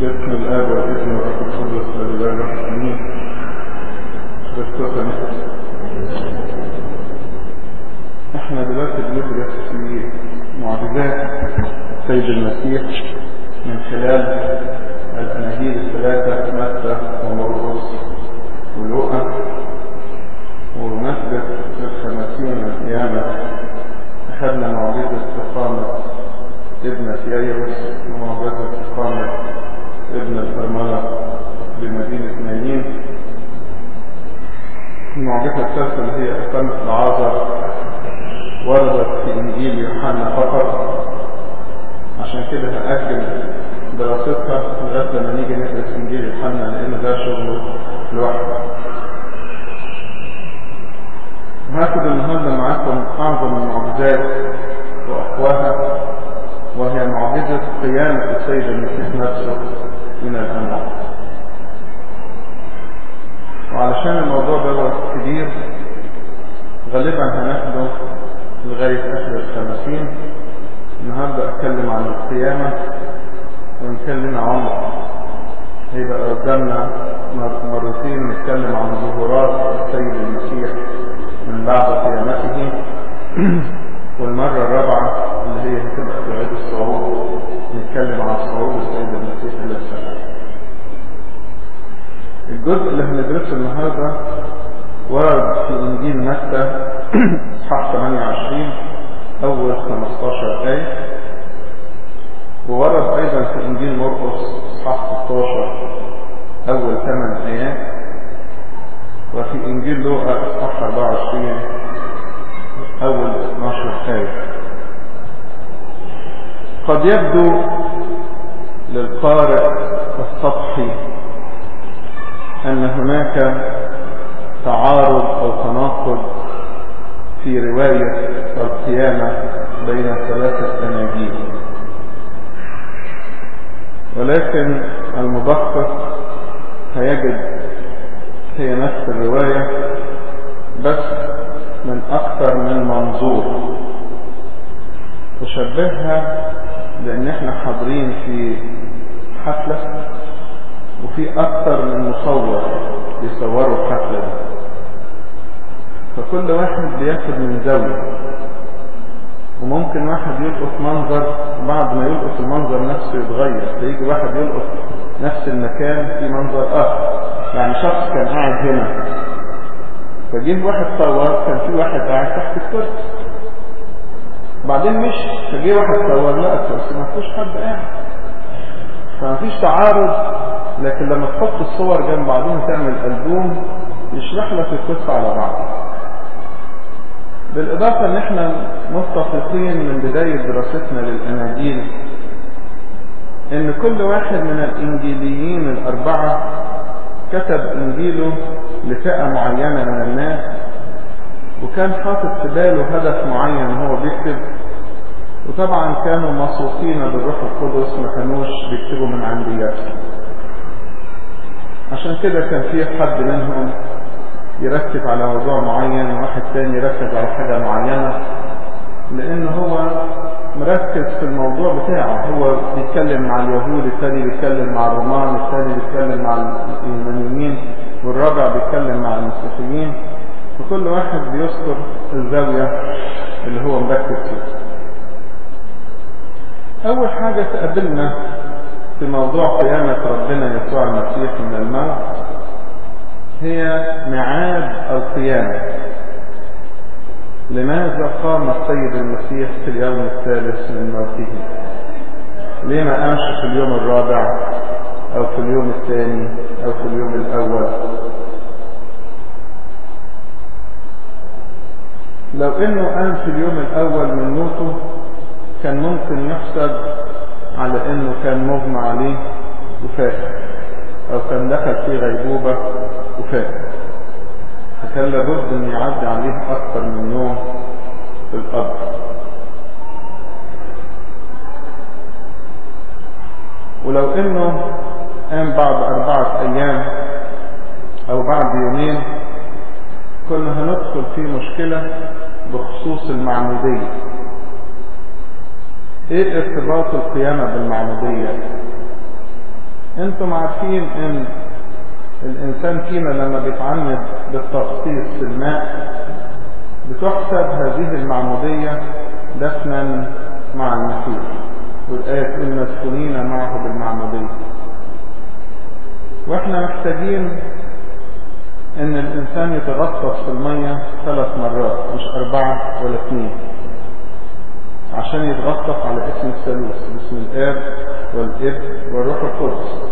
باسم الآب والابن والروح القدس والإله الواحد آمين بالصفة احنا دلوقتي بندرس في معجزات السيد المسيح من خلال الأناجيل الثلاثة متى ومرقس ولوقا وبمناسبة الخمسين من القيامة أخذنا معجزة إقامة ابنة يايروس ومعجزة إقامة ابن الأرملة بمدينة نايين المعجزة الثالثة اللي هي إقامة العازر وردت في إنجيل يوحنا فقط عشان كده هأجل دراستها لغاية لما نيجي ندرس إنجيل يوحنا لأن ده شغله لوحده. هاخد النهارده معاكم أعظم المعجزات وأقواها وهي معجزة قيامة السيد المسيح نفسه من الأموات. وعلشان الموضوع ده كبير غالبا هناخده لغاية آخر الخمسين النهاردة أتكلم عن القيامة ونتكلم عن هيبقى قدامنا مرتين نتكلم عن ظهورات السيد المسيح من بعد قيامته والمرة الرابعة اللي هي هتبقى في عيد الصعود نتكلم عن صعود السيد المسيح إلى السماء. الجزء اللي هندرسه النهارده ورد في إنجيل متى إصحاح 28 أول 15 آية وورد أيضا في إنجيل مرقس إصحاح 16 أول 8 آيات وفي إنجيل لوقا إصحاح 24 أول 12 آية قد يبدو للقارئ السطحي أن هناك تعارض أو تناقض في رواية القيامة بين ثلاثة أناجيل ولكن المدقق هيجد هي نفس الرواية بس من أكثر من منظور وشبهها لأن احنا حاضرين في حفلة وفي أكثر من مصور بيصوروا الحفلة دي فكل واحد بياخد من زاوية وممكن واحد يلقط منظر بعد ما يلقط المنظر نفسه يتغير فيجي واحد يلقط نفس المكان في منظر آخر يعني شخص كان قاعد هنا فجه واحد صور كان في واحد قاعد تحت الكرسي بعدين مش فجه واحد صور لا الكرسي ما فيهوش حد قاعد فما فيش تعارض لكن لما تحط الصور جنب بعضهم تعمل ألبوم يشرح لك القصة على بعض بالإضافة ان احنا متفقين من بداية دراستنا للأناجيل ان كل واحد من الإنجيليين الأربعة كتب إنجيله لفئة معينة من الناس وكان حاطط في باله هدف معين هو بيكتب وطبعا كانوا موثوقين بالروح القدس ما كانوش بيكتبوا من عندياتهم عشان كده كان في حد منهم يركز على موضوع معين وواحد تاني يركز على حاجة معينة لان هو مركز في الموضوع بتاعه هو بيتكلم مع اليهود الثاني بيتكلم مع الرومان الثاني بيتكلم مع اليونانيين والرابع بيتكلم مع المسيحيين فكل واحد بيذكر الزاوية اللي هو مركز فيها اول حاجة تقابلنا في موضوع قيامة ربنا يسوع المسيح من الموت هي ميعاد القيامة لماذا قام السيد المسيح في اليوم الثالث من موته ليه ما قامش في اليوم الرابع او في اليوم الثاني او في اليوم الاول لو انه قام في اليوم الاول من موته كان ممكن يحسب على انه كان مغمى عليه وفاق او كان دخل في غيبوبة وفاق فكان لابد ان يعدي عليه اكثر من يوم في القبر ولو انه قام بعد اربعة ايام او بعد يومين كنا هندخل في مشكلة بخصوص المعمودية ايه ارتباط القيامة بالمعمودية انتم عارفين ان الانسان فينا لما بيتعمد بالتغطيس في الماء بتحسب هذه المعمودية دفنا مع المسيح والآية تقول مسكونين معه بالمعمودية واحنا محتاجين ان الانسان يتغطس في المية ثلاث مرات مش اربعة ولا اثنين عشان يتغطس على اسم الثالوث باسم الاب والابن والروح القدس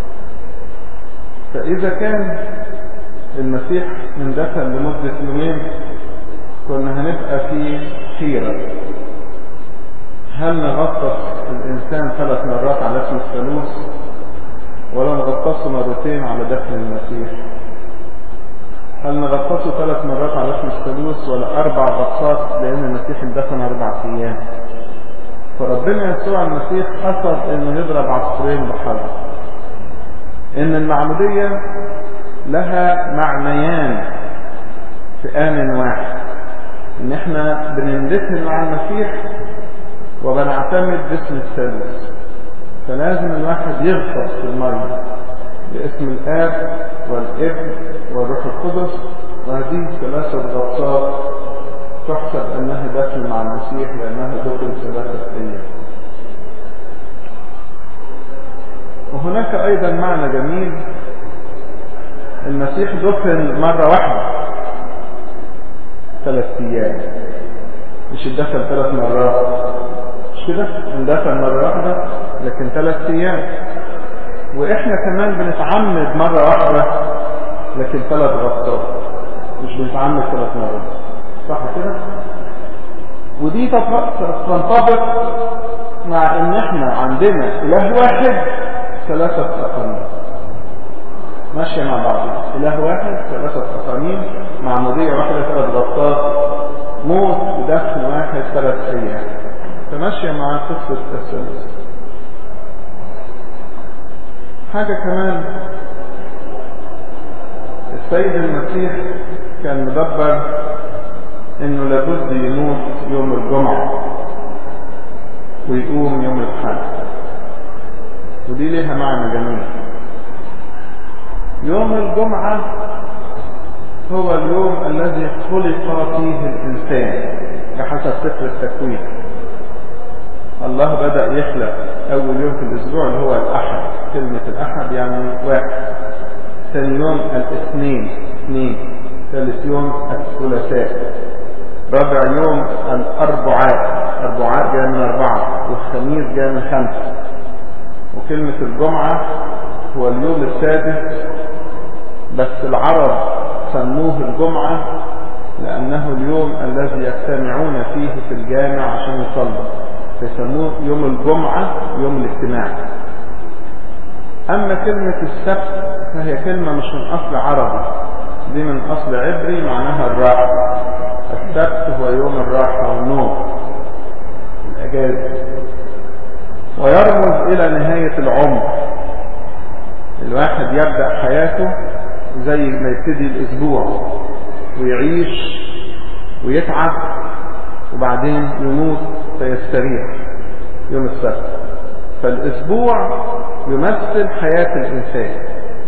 فاذا كان المسيح اندفن لمدة يومين كنا هنبقى في حيرة هل نغطس الانسان ثلاث مرات على اسم الثالوث ولا نغطسه مرتين على دفن المسيح هل نغطسه ثلاث مرات على اسم الثالوث ولا اربع غطسات لان المسيح اندفن اربع ايام فربنا يسوع المسيح قصد انه يضرب عصفورين بحجر ان المعمودية لها معنيان في آن واحد ان احنا بنندفن مع المسيح وبنعتمد باسم الثالوث فلازم الواحد يغطس في المية باسم الآب والابن والروح القدس وهذه ثلاثة غطسات تحسب أنها دفن مع المسيح لأنها دخل ثلاثة أيام وهناك أيضا معنى جميل المسيح دفن مرة واحدة ثلاث أيام مش اتدفن ثلاث مرات مش كده اندفن مرة واحدة لكن ثلاث أيام وإحنا كمان بنتعمد مرة واحدة لكن ثلاث غطات مش بنتعمد ثلاث مرات صح كده ودي تنطبق مع ان احنا عندنا اله واحد ثلاثة اقانيم ماشية مع بعض اله واحد ثلاثة اقانيم معمودية واحدة ثلاث غطات موت ودفن واحد ثلاث ايام فماشية مع قصة الثالث حاجة كمان السيد المسيح كان مدبر انه لابد يموت يوم الجمعة ويقوم يوم الحد ودي ليها معنى جميل يوم الجمعة هو اليوم الذي خلق فيه الإنسان بحسب سفر التكوين الله بدأ يخلق أول يوم في الأسبوع اللي هو الأحد كلمة الأحد يعني واحد ثاني يوم الاثنين اثنين ثالث يوم الثلاثاء رابع يوم الأربعاء أربعاء جاء من أربعة والخميس جاء من خمسة وكلمة الجمعة هو اليوم السادس بس العرب سموه الجمعة لأنه اليوم الذي يجتمعون فيه في الجامع عشان يصلوا فيسموه يوم الجمعة يوم الاجتماع أما كلمة السبت فهي كلمة مش من أصل عربي دي من أصل عبري معناها الراحة السبت هو يوم الراحة والنوم الأجازة ويرمز إلى نهاية العمر الواحد يبدأ حياته زي ما يبتدي الأسبوع ويعيش ويتعب وبعدين يموت فيستريح يوم السبت فالأسبوع يمثل حياة الإنسان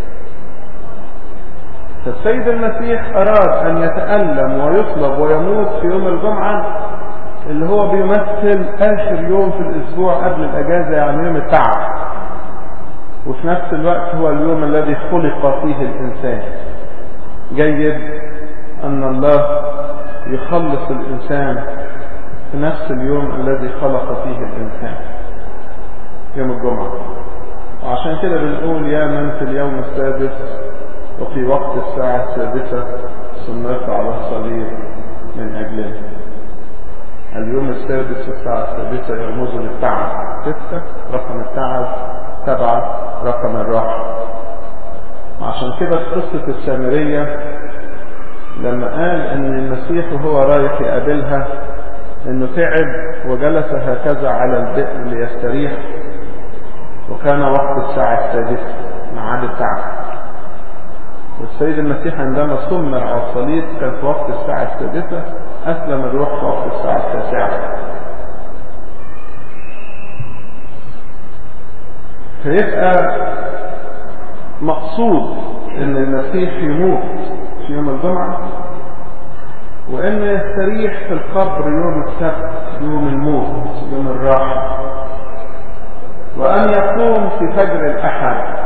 فالسيد المسيح أراد أن يتألم ويصلب ويموت في يوم الجمعة اللي هو بيمثل آخر يوم في الأسبوع قبل الأجازة يعني يوم التعب وفي نفس الوقت هو اليوم الذي خلق فيه الإنسان جيد أن الله يخلص الإنسان في نفس اليوم الذي خلق فيه الإنسان يوم الجمعة وعشان كده بنقول يا من في اليوم السادس وفي وقت الساعة السادسة صنف على الصليب من أجلنا اليوم السادس والساعة السادسة يرمز للتعب ستة رقم التعب سبعة رقم الراحة عشان كده في قصة السامرية لما قال ان المسيح وهو رايح يقابلها انه تعب وجلس هكذا على البئر ليستريح وكان وقت الساعة السادسة ميعاد التعب والسيد المسيح عندما سمر على الصليب كان في وقت الساعة السادسة أسلم الروح في وقت الساعة التاسعة فيبقى مقصود ان المسيح يموت في يوم الجمعة وان يستريح في القبر يوم السبت يوم الموت يوم الراحة وان يقوم في فجر الاحد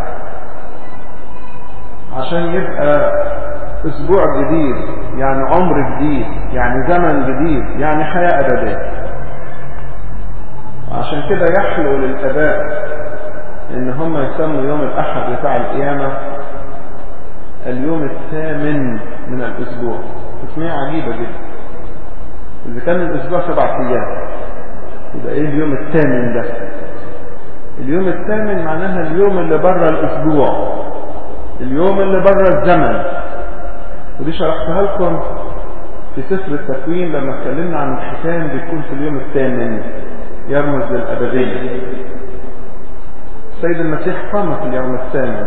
عشان يبقى اسبوع جديد يعني عمر جديد يعني زمن جديد يعني حياة ابدية عشان كده يحلو للاباء ان هم يسموا يوم الاحد بتاع القيامة اليوم الثامن من الاسبوع تسمية عجيبة جدا اذا كان الاسبوع سبع ايام يبقى ايه اليوم الثامن ده اليوم الثامن معناها اليوم اللي بره الاسبوع اليوم اللي بره الزمن ودي شرحتها لكم في سفر التكوين لما اتكلمنا عن الختان بيكون في اليوم الثامن يرمز للأبدية السيد المسيح قام في اليوم الثامن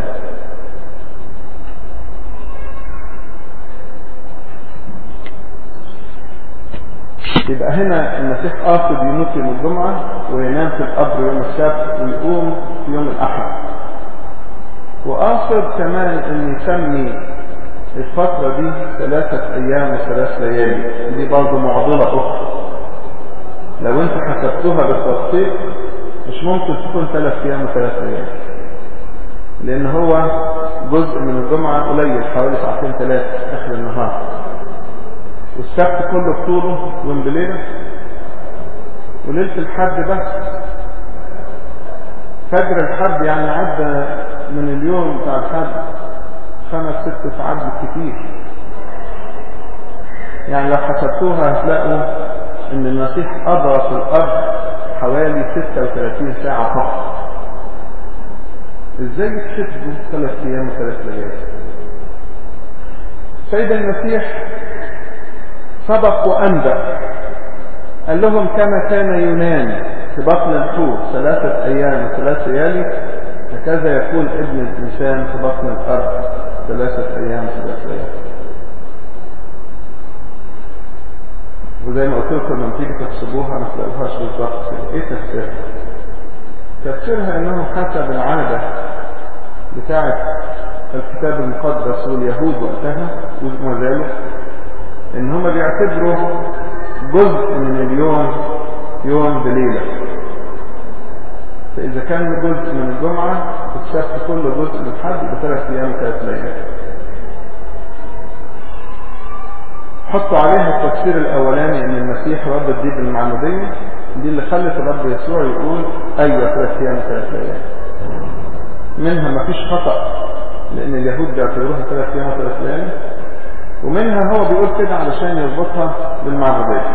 يبقى هنا المسيح قاصد يموت يوم الجمعة وينام في القبر يوم السبت ويقوم في يوم الأحد وقاصد كمان ان يسمي الفترة دي ثلاثة ايام وثلاث ليالي دي برضه معضلة اخرى لو انت حسبتوها بالتدقيق مش ممكن تكون ثلاث ايام وثلاث ليالي لان هو جزء من الجمعة قليل حوالي ساعتين ثلاثة اخر النهار والسبت كله بطوله يوم بليلة وليلة الحد بس فجر الحد يعني عدى من اليوم بتاع الحد خمس ست ساعات بالكتير يعني لو حسبتوها هتلاقوا ان المسيح قضى في الارض حوالي 36 ساعة فقط ازاي تحسبوا ثلاث ايام وثلاث ليالي سيد المسيح سبق وانبأ قال لهم كما كان يونان في بطن الحوت ثلاثة ايام وثلاث ليالي هكذا يكون ابن الإنسان في بطن الأرض ثلاثة أيام ثلاثة ليالي وزي ما قلت لكم لما تيجي تحسبوها ما تلاقوهاش بالظبط ايه تفسيرها؟ تفسيرها انه حسب العادة بتاعة الكتاب المقدس واليهود وقتها وما زالوا ان هم بيعتبروا جزء من اليوم يوم بليلة فإذا كان جزء من الجمعة السبت كله جزء من الحد بثلاث أيام وثلاث ليالي حطوا عليها التفسير الأولاني أن المسيح رب الدين المعمودية دي اللي خلت الرب يسوع يقول أيوة ثلاث أيام وثلاث ليالي منها ما فيش خطأ لأن اليهود بيعتبروها ثلاث أيام وثلاث ليالي ومنها هو بيقول كده علشان يربطها بالمعمودية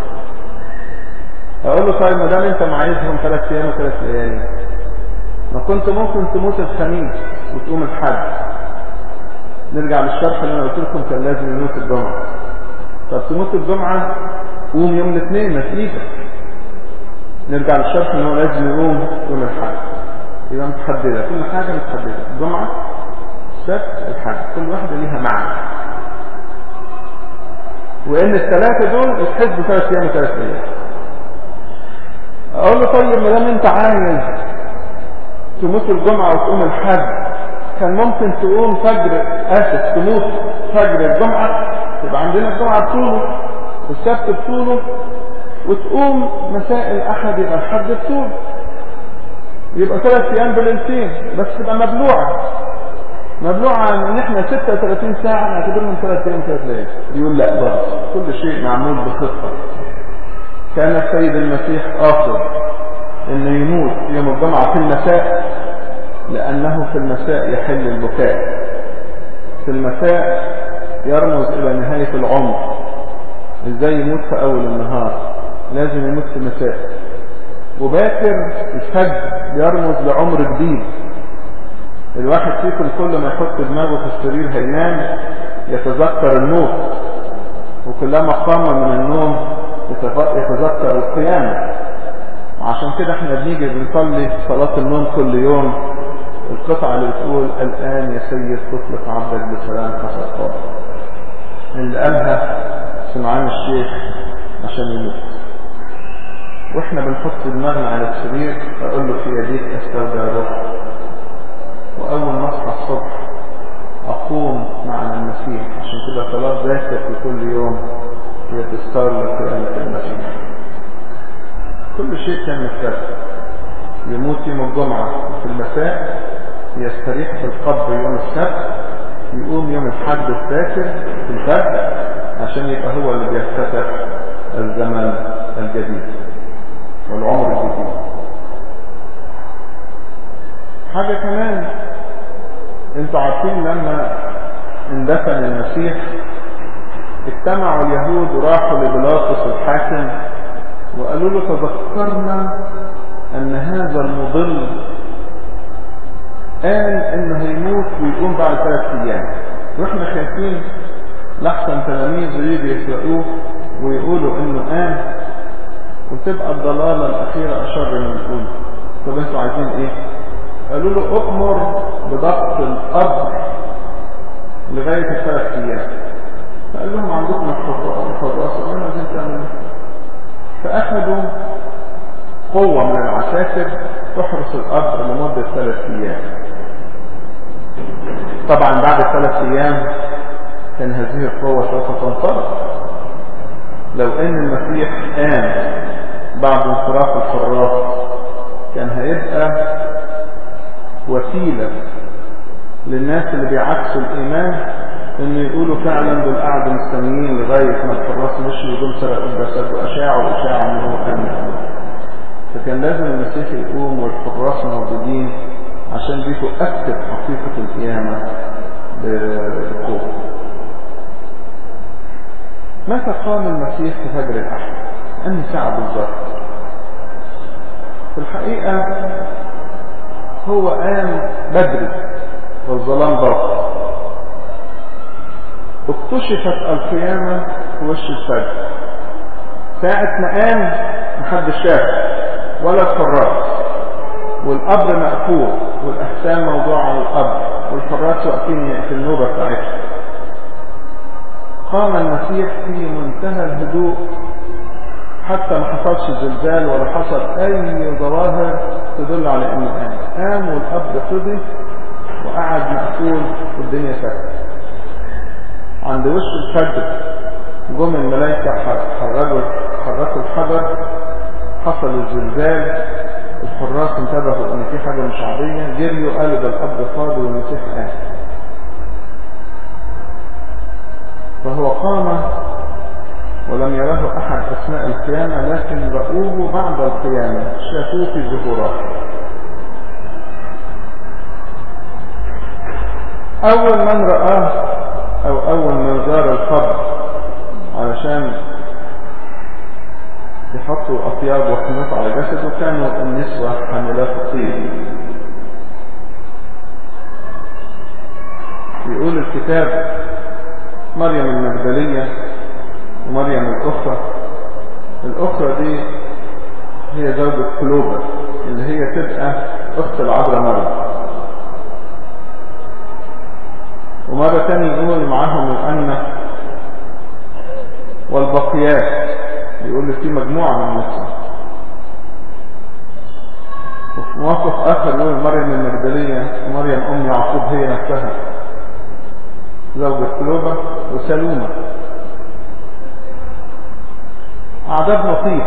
اقول له طيب ما دام انت معايزهم ثلاث ايام وثلاث ليالي ما كنت ممكن تموت الخميس وتقوم الحد نرجع للشرح اللي انا قلت لكم كان لازم يموت الجمعه طب تموت الجمعه قوم يوم الاثنين نتيجه نرجع للشرح ان هو لازم يقوم يوم الحد يبقى متحدده كل حاجه متحدده الجمعه السبت الحد كل واحده ليها معنى وان الثلاثه دول اتحسبوا ثلاث ايام وثلاث ليالي اقول له طيب ما دام انت عايز تموت الجمعة وتقوم الحد كان ممكن تقوم فجر اسف تموت فجر الجمعة يبقى عندنا الجمعة بطوله والسبت بطوله وتقوم مساء الاحد يبقى الحد بطوله يبقى ثلاث ايام بليلتين بس تبقى مبلوعة مبلوعة ان احنا 36 ساعة نعتبرهم ثلاث ايام ثلاث ليالي يقول لا برضه كل شيء معمول بخطة كان السيد المسيح قاصد انه يموت يوم الجمعة في المساء لانه في المساء يحل البكاء في المساء يرمز الى نهاية العمر ازاي يموت في اول النهار لازم يموت في المساء وباكر الفجر يرمز لعمر جديد الواحد فيكم كل ما يحط دماغه في السرير هينام يتذكر الموت وكلما قام من النوم يتذكر القيامة وعشان كده احنا بنيجي بنصلي صلاة النوم كل يوم القطعة اللي بتقول الآن يا سيد تطلق عبدك بسلام حسب قال اللي قالها سمعان الشيخ عشان يموت واحنا بنحط دماغنا على السرير اقول له في يديك استودع روح واول ما اصحى الصبح عشان كده صلاة ذاكر في كل يوم هي تذكار لقيامة المسيح كل شيء كان مختلف يموت يوم الجمعة في المساء يستريح في القبر يوم السبت يقوم يوم الحد الساكر في الفجر عشان يبقى هو اللي بيفتتح الزمن الجديد والعمر الجديد حاجة كمان انتوا عارفين لما اندفن المسيح اجتمعوا اليهود وراحوا لبيلاطس الحاكم وقالوا له تذكرنا ان هذا المضل قال انه هيموت ويقوم بعد ثلاث ايام واحنا خايفين لحسن تلاميذه يجي يسرقوه ويقولوا انه قام وتبقى الضلالة الاخيرة اشر من الاولى طب انتوا عايزين ايه قالوا له اؤمر بضبط القبر لغاية الثلاث ايام فقال لهم عندكم الحراس قالوا عايزين تعملوا فاخذوا قوة من العساكر تحرس القبر لمدة ثلاث ايام طبعا بعد ثلاث ايام كان هذه القوة سوف تنصرف لو ان المسيح قام بعد انصراف الحراس كان هيبقى وسيلة للناس اللي بيعكسوا الايمان ان يقولوا فعلا دول قعدوا مستنيين لغاية ما الحراس مشوا ودول سرقوا الجسد واشاعوا اشاعة ان هو قام فكان لازم المسيح يقوم والحراس موجودين عشان دي تؤكد حقيقة القيامة بقوة متى قام المسيح في فجر الأحد أنهي ساعة بالظبط في الحقيقة هو قام بدري والظلام باق اكتشفت القيامة في وش الفجر ساعة ما قام محدش شاف ولا الحراس والقبر مقفول والأحسان موضوع على القبر والحراس واقفين في النوبة بتاعتهم قام المسيح في منتهى الهدوء حتى ما حصلش زلزال ولا حصل اي ظواهر تدل على انه قام قام والقبر فضي وقعد مقفول والدنيا ساكته عند وش الفجر جم الملائكه حركوا حركوا الحجر حصل الزلزال الحراس انتبهوا ان في حاجه مش عاديه جريوا قالوا ده القبر فاضي والمسيح قام فهو قام ولم يره أحد أثناء القيامة لكن رأوه بعد القيامة شافوه في ظهورات أول من رآه أو أول من زار القبر علشان يحطوا أطياب وحنوط على جسده كانوا النسوة حاملات الطيب يقول الكتاب مريم المجدلية ومريم الأخرى الأخرى دي هي زوجة كلوبا اللي هي تبقى أخت العذراء مريم ومرة تانية يقول معاهم الأنة والبقيات يقول لي في مجموعة من النساء وفي موقف آخر يقول مريم المجدلية ومريم أم يعقوب هي نفسها زوجة كلوبا وسلومة أعداد لطيف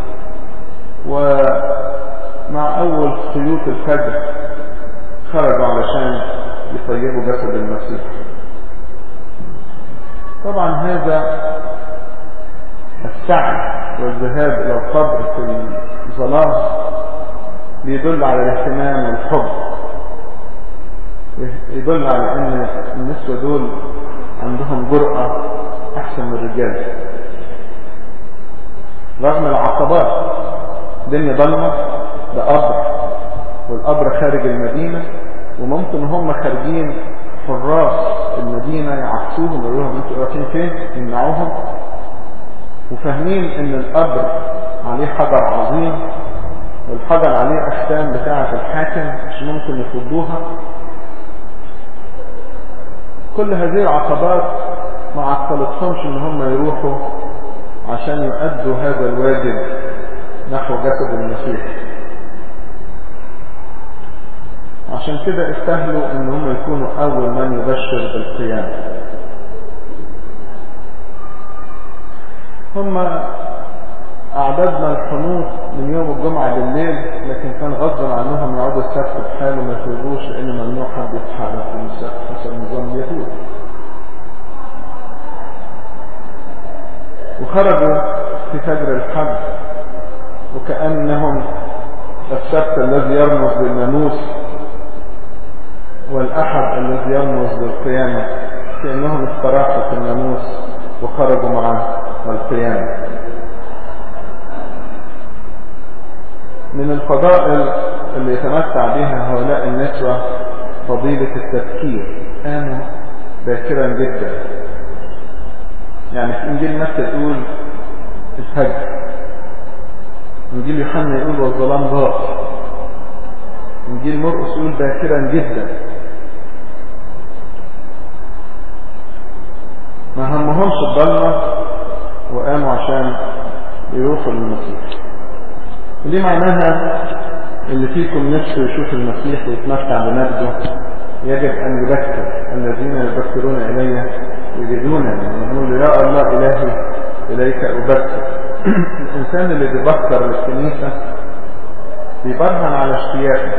ومع أول خيوط الفجر خرجوا علشان يطيبوا جسد المسيح طبعا هذا السعي والذهاب إلى القبر في الظلام بيدل على الاهتمام والحب يدل على ان النسوة دول عندهم جرأة احسن من الرجال رغم العقبات الدنيا ضلمة ده قبر والقبر خارج المدينة وممكن هم خارجين حراس المدينة يعكسوهم ويقولوا لهم انتوا رايحين فين يمنعوهم وفاهمين ان القبر عليه حجر عظيم والحجر عليه اختام بتاعة الحاكم مش ممكن يفضوها كل هذه العقبات ما عطلتهمش ان هم يروحوا عشان يؤدوا هذا الواجب نحو جسد المسيح عشان كده استهلوا ان هم يكونوا اول من يبشر بالقيامة هم أعددنا الحنوط من يوم الجمعة بالليل لكن كان غصبا عنهم يقعدوا السبت بحاله ما يخرجوش لأن ممنوع حد يتحرك في السبت حسب نظام اليهود وخرجوا في فجر الحج وكأنهم السبت الذي يرمز للناموس والأحد الذي يرمز للقيامة كأنهم استراحوا في الناموس وخرجوا مع القيامة من الفضائل اللي يتمتع بها هؤلاء النسوة فضيلة التفكير قاموا باكرا جدا يعني في انجيل متى تقول الفجر انجيل يوحنا يقول والظلام ضاق انجيل مرقس يقول باكرا جدا ما همهمش الضلمة وقاموا عشان يروحوا للمسيح ودي معناها اللي فيكم نفسه يشوف المسيح ويتمتع بمجده يجب أن يبكر الذين يبكرون إلي يجدونني يقول يا الله إلهي إليك أبكر الإنسان اللي بيبكر للكنيسة بيبرهن على اشتياقه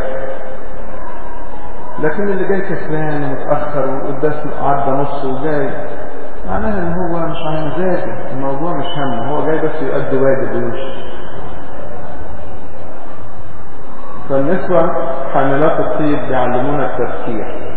لكن اللي جاي كسلان ومتأخر والقداس عدى نص وجاي معناها ان هو مش على مزاجه الموضوع مش همه هو جاي بس يؤدي واجب ويمشي فالنسوة حاملات الطيب بيعلمونا التفكير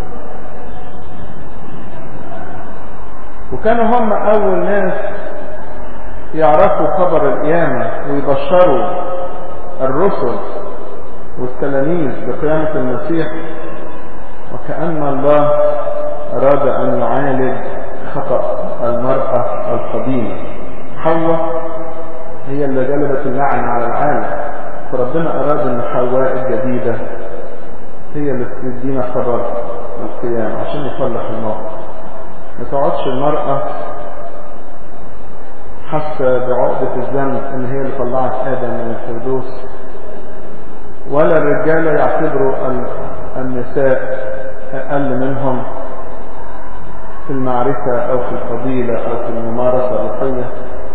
وكانوا هم أول ناس يعرفوا خبر القيامة ويبشروا الرسل والتلاميذ بقيامة المسيح وكأن الله أراد أن يعالج خطأ المرأة القديمة حواء هي اللي جلبت اللعنة على العالم فربنا أراد أن حواء الجديدة هي اللي تدينا خبر القيامة عشان يصلح الموقف ما تقعدش المرأة حاسة بعقدة الذنب ان هي اللي طلعت ادم من الفردوس ولا الرجالة يعتبروا النساء اقل منهم في المعرفة او في الفضيلة او في الممارسة الروحية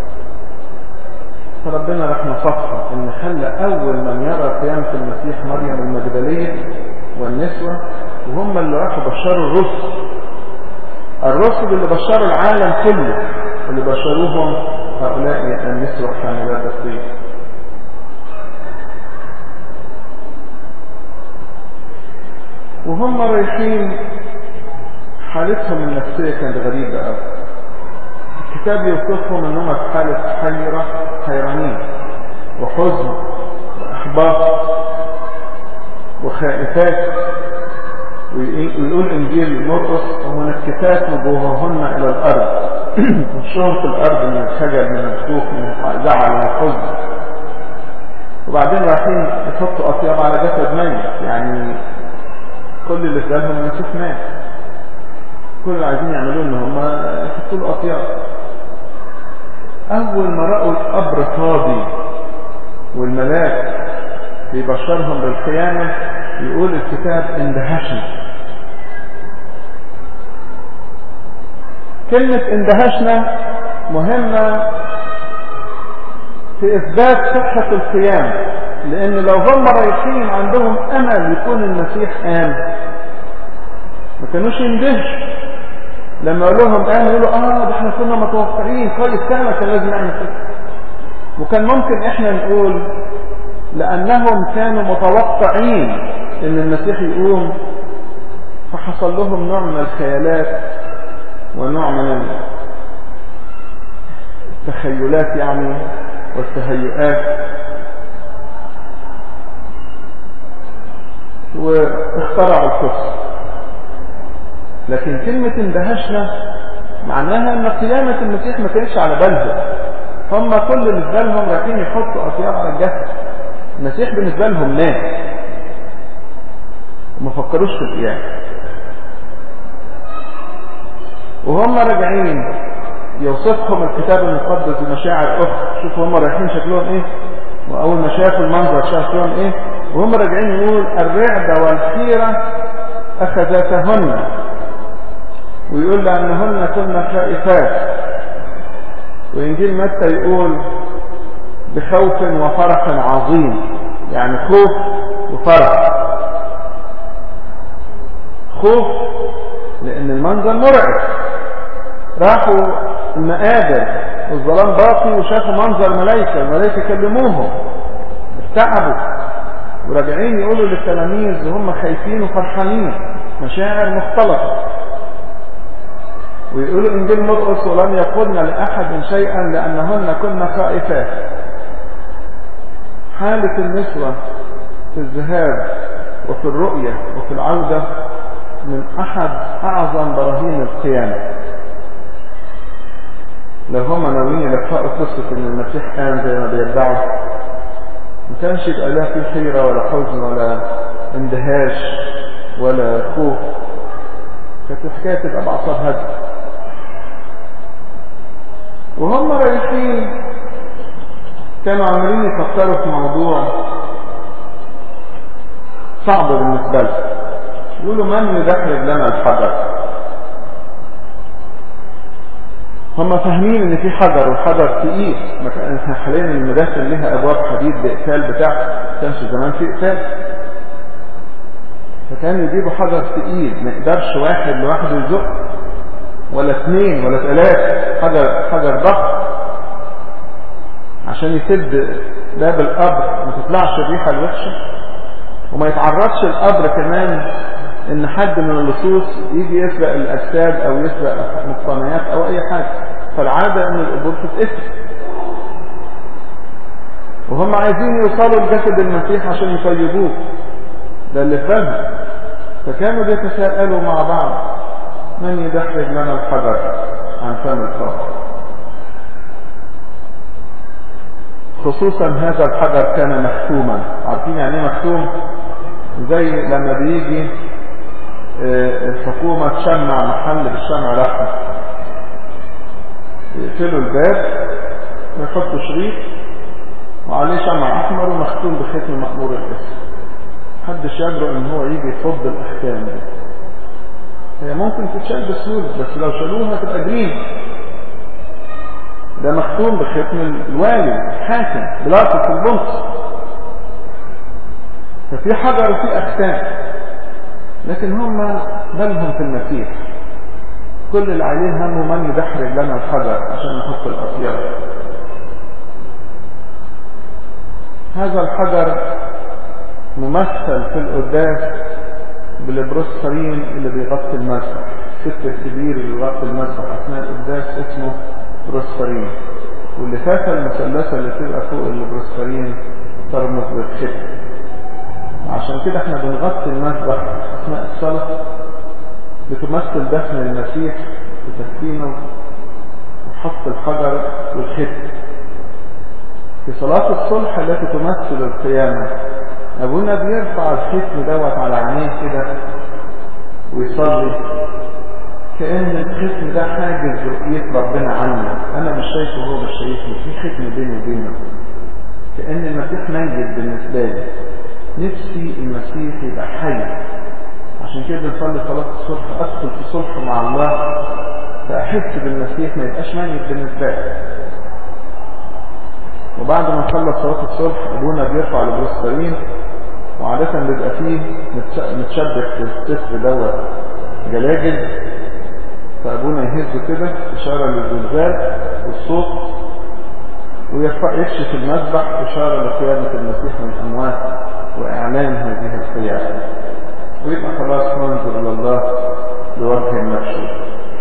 فربنا راح نصفها ان خلى اول من يرى قيامة المسيح مريم المجدلية والنسوة وهم اللي راحوا بشروا الرسل الرسل اللي بشروا العالم كله اللي بشروهم هؤلاء النسوة حاملات الطيب وهم رايحين حالتهم النفسية كانت غريبة قوي الكتاب يوصفهم انهم في حالة حيرة حيرانين وحزن واحباط وخائفات ويقول انجيل مرقس ومنكتات وجوههن الى الارض وشهم في الارض من الخجل من الخوف من الزعل من الحزن وبعدين رايحين يحطوا اطياب على جسد ميت يعني كل اللي في بالهم ان يشوف مات كل اللي عايزين يعملوه ان هم يحطوا له اطياب اول ما راوا القبر فاضي والملاك بيبشرهم بالقيامه يقول الكتاب اندهشنا كلمة اندهشنا مهمة في إثبات صحة القيام لأن لو هم رايحين عندهم أمل يكون المسيح قام ما كانوش يندهشوا لما يقول لهم قام يقولوا اه ده احنا كنا متوقعين كويس كان كان لازم نعمل كده وكان ممكن احنا نقول لأنهم كانوا متوقعين ان المسيح يقوم فحصل لهم نوع من الخيالات ونوع من التخيلات يعني والتهيئات واخترعوا القصة لكن كلمة اندهشنا معناها ان قيامة المسيح ما كانش على بالهم هم كل اللي في بالهم رايحين يحطوا اطياب على الجسد المسيح بالنسبة لهم مات وما فكروش في القيامة وهم راجعين يوصفهم الكتاب المقدس بمشاعر أخرى شوفوا هم رايحين شكلهم ايه وأول ما شافوا المنظر شكلهم ايه وهم راجعين يقول الرعب والحيرة أخذتهن ويقول لأنهن كن خائفات وإنجيل متى يقول بخوف وفرح عظيم يعني خوف وفرح خوف لأن المنظر مرعب راحوا المقابر والظلام باقي وشافوا منظر ملائكة الملائكة كلموهم استعبوا وراجعين يقولوا للتلاميذ وهم خايفين وفرحانين مشاعر مختلطة ويقولوا إنجيل مرقس ولم يقلن لأحد شيئا لأنهن كن خائفات حالة النسوة في الذهاب وفي الرؤية وفي العودة من أحد أعظم براهين القيامة لو هم ناويين يلفقوا قصة إن المسيح قام زي ما بيدعوا ما كانش يبقى لا في حيرة ولا حزن ولا اندهاش ولا خوف كانت الحكاية تبقى بأعصاب هدى وهم رايحين كانوا عمالين يفكروا في موضوع صعب بالنسبة لهم يقولوا من يدحرج لنا الحجر هم فاهمين ان في حجر والحجر تقيل ما كان احنا حاليا المداخل لها ابواب حديد باقفال بتاع ما كانش زمان في اقفال فكانوا يجيبوا حجر تقيل ما يقدرش واحد لوحده يزق ولا اثنين ولا ثلاثة حجر حجر ضخم عشان يسد باب القبر ما تطلعش الريحة الوحشة وما يتعرضش القبر كمان ان حد من اللصوص يجي يسرق الاجساد او يسرق مقتنيات او اي حاجة فالعادة ان القبور تتقفل وهم عايزين يوصلوا لجسد المسيح عشان يطيبوه ده اللي فهمه فكانوا بيتساءلوا مع بعض من يدحرج لنا الحجر عن فم القبر خصوصا هذا الحجر كان مختوما عارفين يعني ايه مختوم زي لما بيجي الحكومة تشمع محل بالشمع لحم يقفلوا الباب ويحطوا شريط وعليه شمع احمر ومختوم بختم مأمور الاسم محدش يجرؤ ان هو يجي يفض الاحكام دي هي ممكن تتشال بسهولة بس لو شالوها تبقى جريمة ده مختوم بختم الوالي الحاكم بلاطة البنص ففي حجر وفي أختام لكن هم بالهم في المسيح كل اللي عليه همه من يدحرج لنا الحجر عشان نحط الأطيار هذا الحجر ممثل في القداس بالبروسفرين اللي بيغطي المسبح الست الكبير اللي بيغطي المسبح أثناء القداس اسمه بروسفرين واللفافة المثلثة اللي تبقى فوق البروسفرين ترمز بالختم عشان كده احنا بنغطي المسبح أثناء الصلاة بتمثل دفن المسيح وتكفينه وحط الحجر والختم في صلاة الصلح التي تمثل القيامة أبونا بيرفع الختم دوت على عينيه كده ويصلي كأن الختم ده حاجز رؤية ربنا عنه أنا مش شايفه هو مش شايفني في ختم بيني وبينه كأن المسيح ميت بالنسبة لي نفسي المسيح يبقى حي عشان كده نصلي صلاة الصلح أدخل في صلح مع الله فأحس بالمسيح ما يبقاش ميت بالنسبة لي وبعد ما نخلص صلاة الصبح أبونا بيرفع البروسفرين وعادة بيبقى فيه متشبك في الستر دوت جلاجل فأبونا يهز كده إشارة للزلزال والصوت ويرفع يكشف المذبح إشارة لقيامة المسيح من الأموات وإعلان هذه القيامة ويبقى خلاص ننظر لله بوجه مكشوف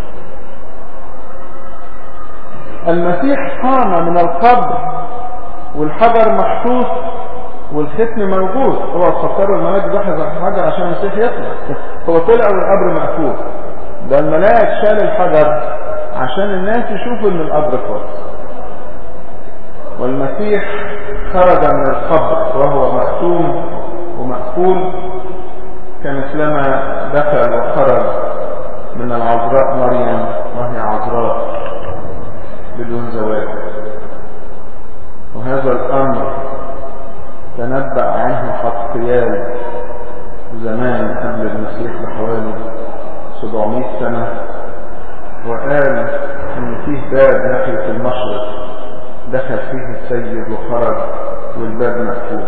المسيح قام من القبر والحجر محطوط والختم موجود هو فكروا الملاك لاحظ الحجر عشان المسيح يطلع هو طلع والقبر مقفول ده الملاك شال الحجر عشان الناس يشوفوا ان القبر فاضي والمسيح خرج من القبر وهو مختوم ومقفول كمثلما دخل وخرج من العذراء مريم وهي عذراء بدون زواج وهذا الأمر تنبأ عنه حقيال زمان قبل المسيح بحوالي 700 سنة وقال ان فيه باب ناحية المشرق دخل فيه السيد وخرج والباب مقفول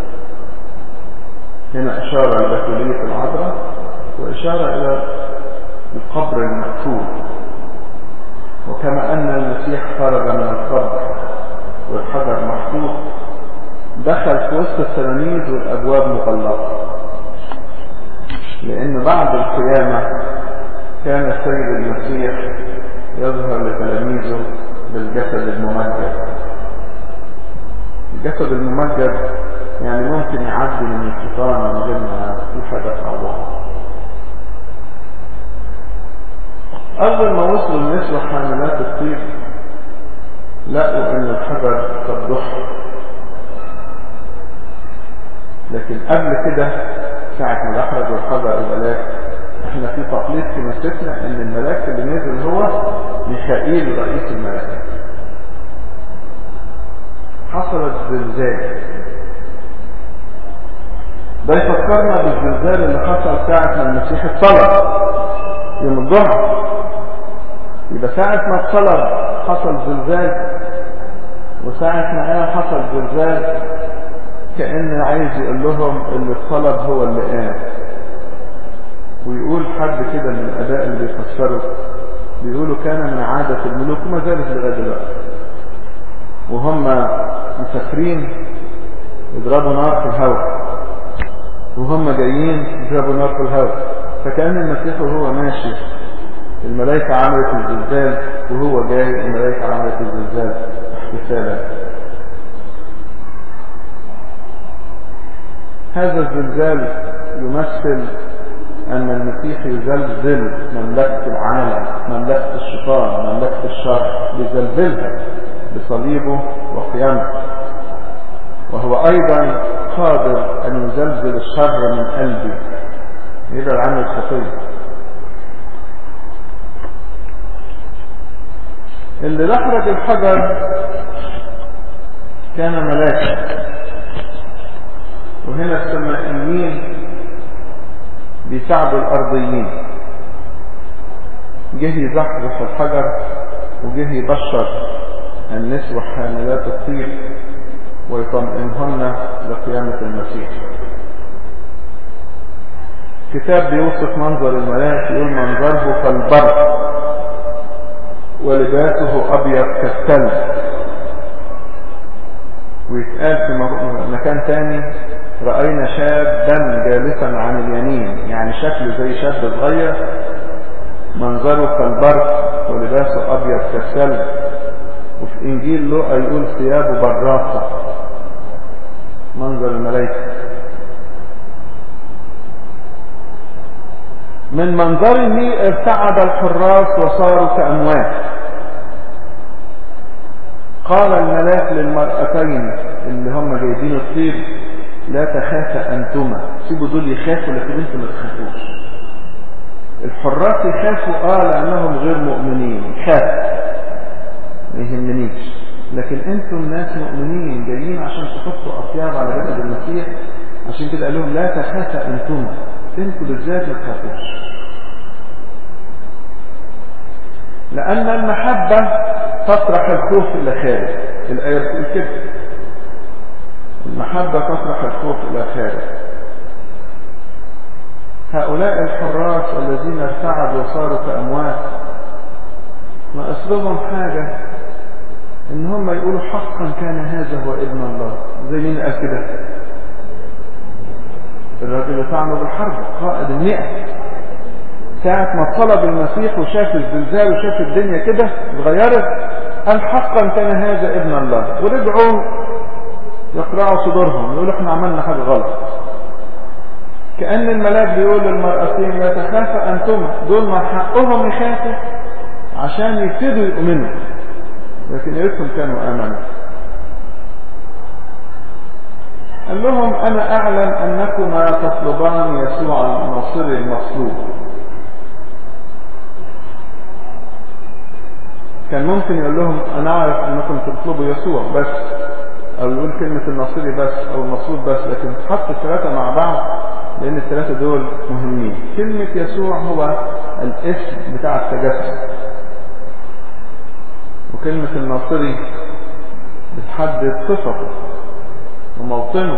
هنا اشارة الى كلية العذراء واشارة الى القبر المقفول وكما ان المسيح خرج من القبر والحجر محطوط دخل في وسط التلاميذ والابواب مغلقه لان بعد القيامه كان السيد المسيح يظهر لتلاميذه بالجسد الممجد الجسد الممجد يعني ممكن يعدي من الشيطان من غير ما في حاجه صعبه أول ما وصلوا النسوة حاملات الطيب لقوا أن الحجر قد ضحى لكن قبل كده ساعة ما أخرجوا الحجر الملاك احنا في تقليد كنيستنا ان الملاك اللي نزل هو ميخائيل رئيس الملائكة حصلت زلزال ده يفكرنا بالزلزال اللي حصل ساعة ما المسيح اتصلب يوم الجمعة يبقى ساعة ما اتصلب حصل زلزال وساعة ما قام حصل زلزال كأن عايز يقول لهم اللي اتصلب هو اللي قام ويقول حد كده من الأداء اللي بيفسروا بيقولوا كان من عادة الملوك وما زالت لغاية دلوقتي وهم مسافرين يضربوا نار في الهواء وهم جايين يضربوا نار في الهواء فكأن المسيح وهو ماشي الملائكة عملت الزلزال وهو جاي الملائكة عملت الزلزال احتفالا هذا الزلزال يمثل أن المسيح يزلزل مملكة العالم مملكة الشيطان مملكة الشر يزلزلها بصليبه وقيامته وهو أيضا قادر أن يزلزل الشر من قلبي يبعد عنه الخطية اللي لحرج الحجر كان ملاكا وهنا السمائيين بيساعدوا الأرضيين جه يزحزح الحجر وجه يبشر النسوة حاملات الطيب ويطمئنهن لقيامة المسيح كتاب بيوصف منظر الملاك يقول منظره كالبرق ولباسه أبيض كالثلج ويتقال في مكان تاني رأينا شابا جالسا عن اليمين يعني شكله زي شاب صغير منظره كالبرق ولباسه أبيض كالثلج وفي إنجيل لوقا يقول ثيابه براقة منظر الملائكة من منظره ارتعد الحراس وصاروا كأموات قال الملاك للمرأتين اللي هم جايبين الطيب لا تخافا أنتما سيبوا دول يخافوا لكن انتم ما تخافوش الحراس يخافوا اه لأنهم غير مؤمنين خاف ما يهمنيش لكن انتم ناس مؤمنين جايين عشان تحطوا أطياب على جسد المسيح عشان كده قال لهم لا تخافا أنتما انتوا بالذات ما تخافوش لأن المحبة تطرح الخوف إلى خارج الآية بتقول كده المحبة تطرح الخوف إلى خارج هؤلاء الحراس الذين ارتعدوا وصاروا كأموات ما أسببهم حاجة إن هم يقولوا حقا كان هذا هو ابن الله زي مين قال كده الراجل اللي طعنه بالحرب قائد المئة ساعة ما طلب المسيح وشاف الزلزال وشاف الدنيا كده اتغيرت قال حقا كان هذا ابن الله ورجعوا يقرعوا صدورهم يقولوا احنا عملنا حاجة غلط كأن الملاك بيقول للمرأتين لا تخافا أنتم دول ما حقهم يخافوا عشان يبتدوا يؤمنوا لكن يرسم كانوا آمنوا قال لهم أنا أعلم أنكما تطلبان يسوع الناصري المصلوب كان ممكن يقول لهم أنا أعرف أنكم تطلبوا يسوع بس أو يقول كلمة الناصري بس أو المصلوب بس لكن تحط الثلاثة مع بعض لأن الثلاثة دول مهمين كلمة يسوع هو الاسم بتاع التجسد وكلمة الناصري بتحدد صفته وموطنه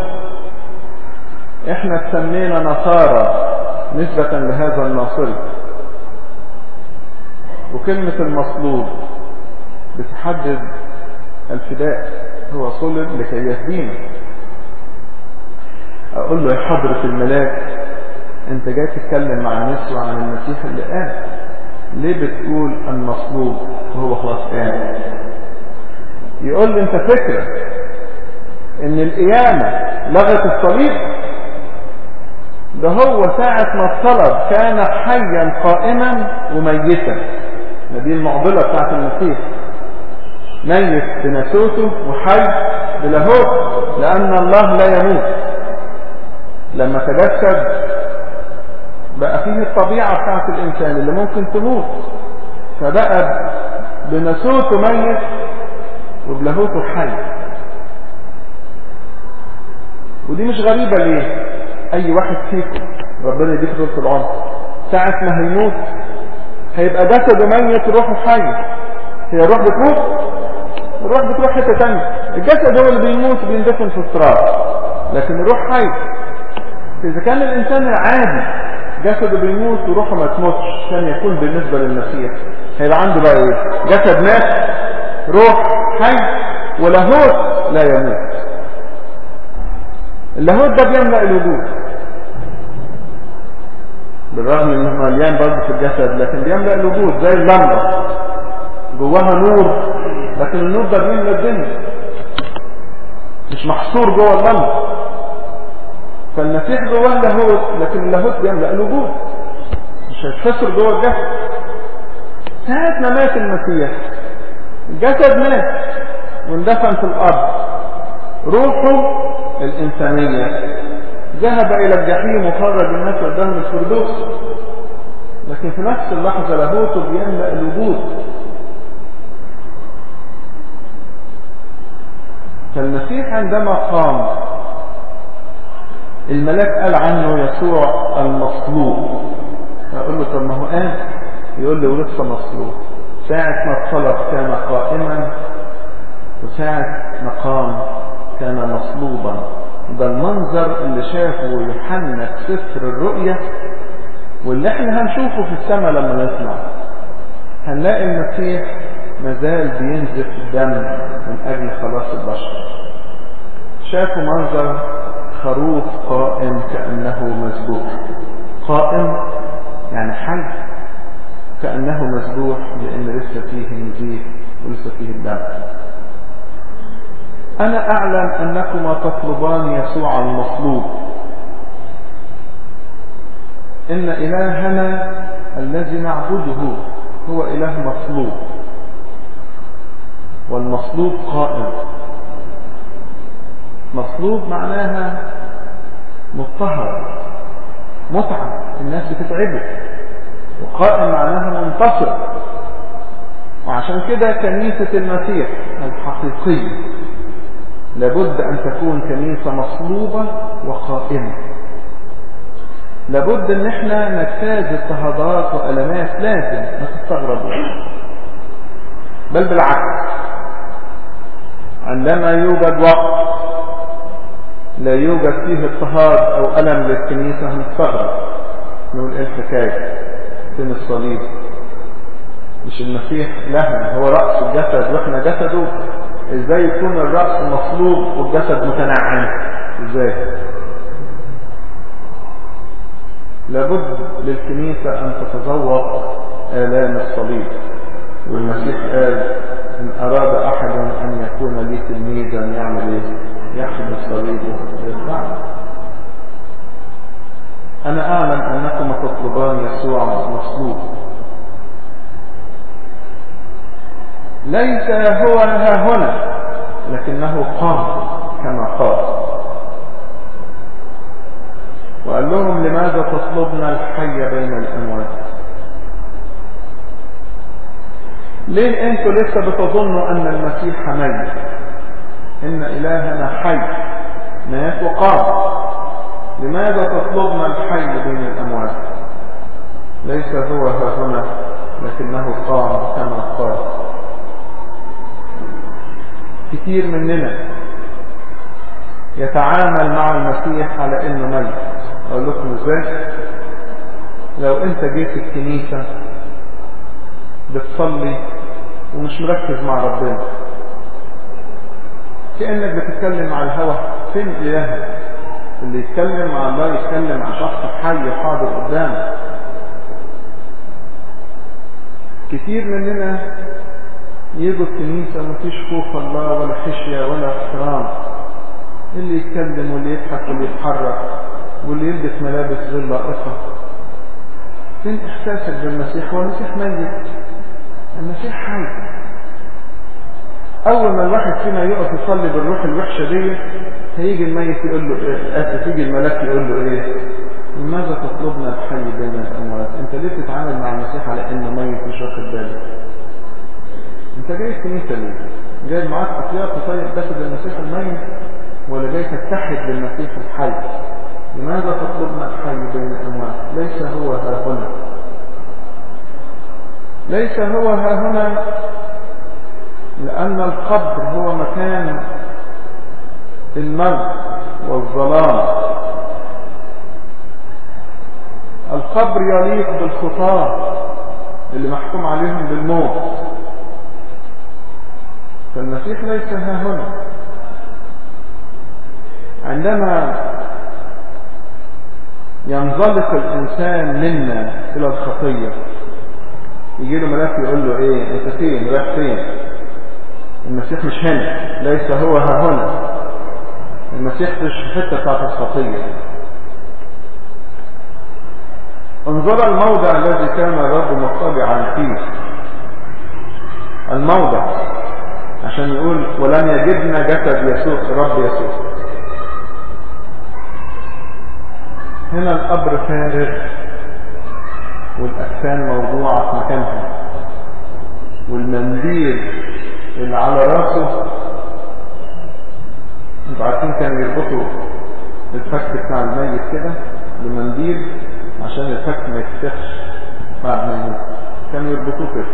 احنا تسمينا نصارى نسبة لهذا الناصري وكلمة المصلوب بتحدد الفداء هو صلب لكي يهدينا اقول له يا حضرة الملاك انت جاي تتكلم مع الناس وعن المسيح اللي قال ليه بتقول المصلوب وهو خلاص قال يقول لي انت فكرة ان القيامة لغت الصليب ده هو ساعة ما الطلب كان حيا قائما وميتا دي المعضلة بتاعت المسيح ميت بنسوته وحي بلاهوت لأن الله لا يموت لما تجسد بقى فيه الطبيعة بتاعت الإنسان اللي ممكن تموت فبقى بنسوته ميت وبلاهوته حي ودي مش غريبة ليه أي واحد فيكم ربنا يديك طول العمر ساعة ما هيموت هيبقى جسده ميت وروحه حي هي الروح بتموت الروح بتروح حتة تانية الجسد هو اللي بيموت بيندفن في التراب لكن الروح حي إذا كان الإنسان العادي جسده بيموت وروحه ما تموتش كان يكون بالنسبة للمسيح هيبقى عنده بقى ايه جسد مات روح حي ولاهوت لا يموت اللاهوت ده بيملأ الوجود بالرغم انه مليان برضه في الجسد لكن بيملأ الوجود زي اللمبة جواها نور لكن النور ده بيملأ الدنيا مش محصور جوه اللمبة فالمسيح جواه اللاهوت لكن اللاهوت بيملأ الوجود مش هيتحصر جوه الجسد ساعة ما مات المسيح الجسد مات واندفن في الأرض روحه الإنسانية ذهب إلى الجحيم وخرج الناس قدام الفردوس لكن في نفس اللحظة لاهوته بيملأ الوجود فالمسيح عندما قام الملاك قال عنه يسوع المصلوب أقول له طب ما هو قال يقول لي ولسه مصلوب ساعة ما الطلب كان قائما وساعة ما قام كان مصلوبا ده المنظر اللي شافه يوحنا في سفر الرؤيا واللي احنا هنشوفه في السماء لما نطلع هنلاقي المسيح مازال بينزف دم من اجل خلاص البشر شافوا منظر خروف قائم كأنه مذبوح قائم يعني حي كأنه مذبوح لأن لسه فيه نزيف ولسه فيه الدم أنا أعلم أنكما تطلبان يسوع المصلوب إن إلهنا الذي نعبده هو إله مصلوب والمصلوب قائم مصلوب معناها مضطهر متعب الناس بتتعبه وقائم معناها منتصر وعشان كده كنيسة المسيح الحقيقية لابد أن تكون كنيسة مصلوبة وقائمة لابد ان احنا نجتاز اضطهادات وألمات لازم ما تستغربوا بل بالعكس عندما يوجد وقت لا يوجد فيه اضطهاد او ألم للكنيسة هنستغرب نقول ايه الحكاية فين الصليب مش المسيح لهنا هو رأس الجسد واحنا جسده ازاي يكون الرأس مصلوب والجسد متنعم ازاي لابد للكنيسة ان تتذوق آلام الصليب والمسيح قال ان اراد احد ان يكون لي تلميذا يعمل ايه يحمل صليبه ويتبعني انا اعلم انكم تطلبان يسوع مصلوب ليس هو ها هنا لكنه قام كما قال وقال لهم لماذا تطلبنا الحي بين الأموات ليه انتوا لسه بتظنوا ان المسيح ميت ان الهنا حي مات وقام لماذا تطلبنا الحي بين الاموات ليس هو ها هنا لكنه قام كما قال كتير مننا يتعامل مع المسيح على انه ميت اقول لكم ازاي لو انت جيت الكنيسة بتصلي ومش مركز مع ربنا كأنك بتتكلم مع الهوى فين إلهك اللي يتكلم مع الله يتكلم مع شخص حي حاضر قدامه كتير مننا يجوا الكنيسة مفيش خوف الله ولا خشية ولا احترام اللي يتكلم واللي يضحك واللي يتحرك واللي يلبس ملابس غير لائقة فين احساسك بالمسيح هو المسيح ميت المسيح حي اول ما الواحد فينا يقف يصلي بالروح الوحشة دي هيجي الميت يقول له ايه اسف يجي الملاك يقول له ايه لماذا تطلبنا الحي بين الاموات انت ليه بتتعامل مع المسيح على انه ميت مش واخد بالك انت جاي الكنيسة ليه جاي معاك اطيار تصيب جسد المسيح الميت ولا جاي تتحد بالمسيح الحي لماذا تطلبنا الحي بين الاموات ليس هو ها هنا ليس هو ها هنا لأن القبر هو مكان الموت والظلام القبر يليق بالخطاة اللي محكوم عليهم بالموت فالمسيح ليس ها هنا عندما ينزلق الإنسان منا إلى الخطية يجي له ملاك يقول له ايه انت فين رايح فين المسيح مش هنا ليس هو ها هنا المسيح في الحته بتاعت الخطيه انظر الموضع الذي كان الرب مطلعا فيه الموضع عشان يقول ولن يجدنا جسد يسوع رب يسوع هنا القبر فارغ والأكفان موضوعة في مكانها والمنديل اللي على راسه انتوا عارفين كانوا يربطوا الفك بتاع الميت كده بمنديل عشان الفك ما يتفتحش بعد ما يموت كانوا يربطوه كده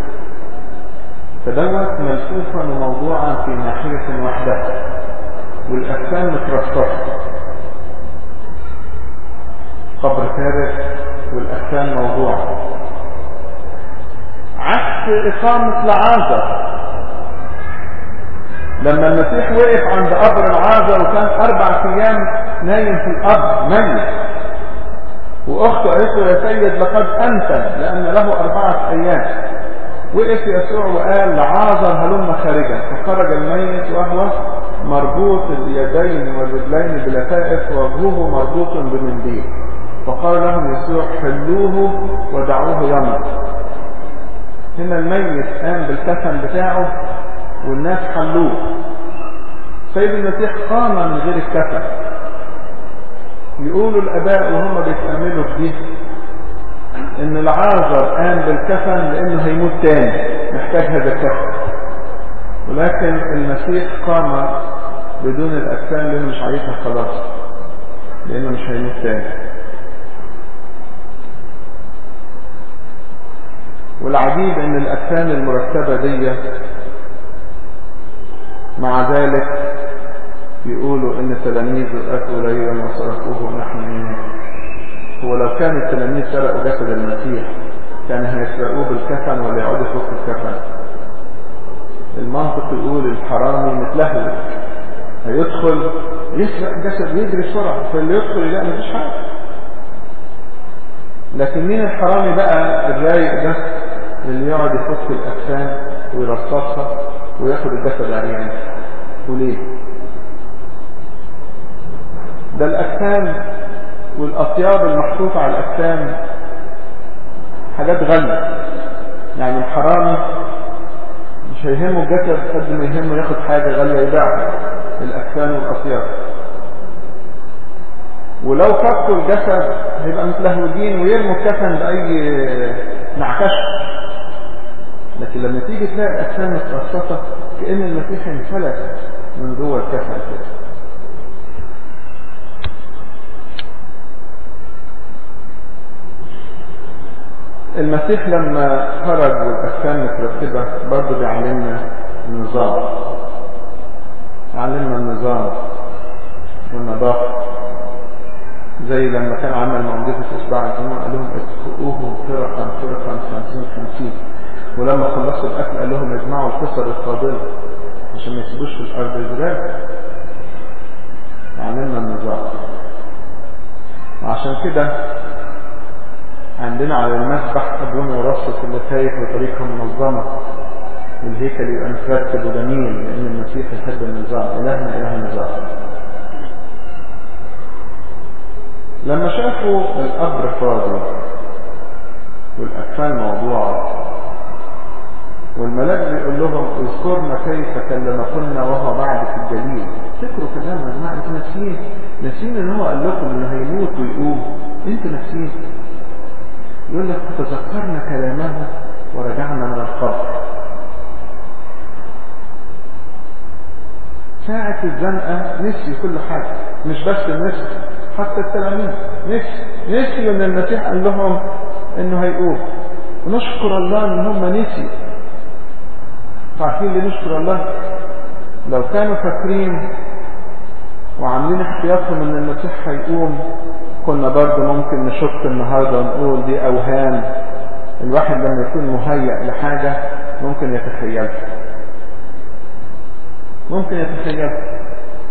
فدوت ملفوفا وموضوعا في ناحية واحدة والأكفان مترصصة قبر فارغ والأكفان موضوعة عكس إقامة العازر لما المسيح وقف عند قبر العازر وكان أربع أيام نايم في القبر ميت وأخته قالت له يا سيد لقد أنت لأن له أربعة أيام وقف يسوع وقال لعازر هلم خارجا فخرج الميت وهو مربوط اليدين والرجلين بلفائف ووجهه مربوط بمنديل فقال لهم يسوع حلوه ودعوه يمضي هنا الميت قام بالكفن بتاعه والناس حلوه سيد المسيح قام من غير الكفن يقولوا الاباء وهم بيتأملوا في دي ان العازر قام بالكفن لانه هيموت تاني محتاج هذا الكفن ولكن المسيح قام بدون الاكفان لانه مش عايزها خلاص لانه مش هيموت تاني والعجيب ان الاكفان المرتبة دي مع ذلك يقولوا ان التلاميذ اتوا اليه وصرفوه ونحن منه هو لو كان التلاميذ سرقوا جسد المسيح كان هيسرقوه بالكفن ولا يقعدوا فوق الكفن المنطق يقول الحرامي متلهوج هيدخل يسرق جسد يجري بسرعه فاللي يدخل يلاقي مفيش حاجه لكن مين الحرامي بقى الرايق ده اللي يقعد يفك الاجسام ويرصصها وياخد الجسد عريان وليه ده الاجسام والاطياب المحطوطه على الاجسام حاجات غاليه يعني الحرامي مش هيهمه الجسد قد ما يهمه ياخد حاجه غاليه يبيعها الاجسام والاطياب ولو فكوا الجسد هيبقى متلهوجين ويرموا الكفن باي نعكشه لكن لما تيجي تلاقي الاجسام مترصصه كان المسيح انفلت من جوه الكفن كده المسيح لما خرج والاجسام مترتبه برضه بيعلمنا النظام علمنا النظام والنظافة زي لما كان عمل معجزة إشباع الجمعة قال لهم اسقوهم فرقا فرقا خمسين خمسين ولما خلصوا الأكل قال لهم اجمعوا الكسر الفاضلة عشان ما يسيبوش في الأرض الزبالة علمنا النظام وعشان كده عندنا على المسبح أبونا يرصف اللتايف بطريقة منظمة والهيكل يبقى مترتب وجميل لأن المسيح يحب النظام إلهنا إله النظام لما شافوا القبر فاضي والأكفان موضوعة والملاك بيقول لهم اذكرنا كيف كلمكنا وهو بعد في الجليل افتكروا كلام يا جماعه انتوا ناسيين ناسيين ان هو قال لكم انه هيموت ويقوم انتوا ناسيين يقول لك تذكرنا كلامه ورجعنا من القبر ساعة الزنقة نسي كل حاجة مش بس النسي حتى التلاميذ نسي نسي ان المسيح قال لهم انه هيقوم ونشكر الله ان هم نسي عارفين ليه نشكر الله لو كانوا فاكرين وعاملين احتياطهم ان المسيح هيقوم كنا برضه ممكن نشك النهارده ونقول دي اوهام الواحد لما يكون مهيأ لحاجة ممكن يتخيلها ممكن يتخيلها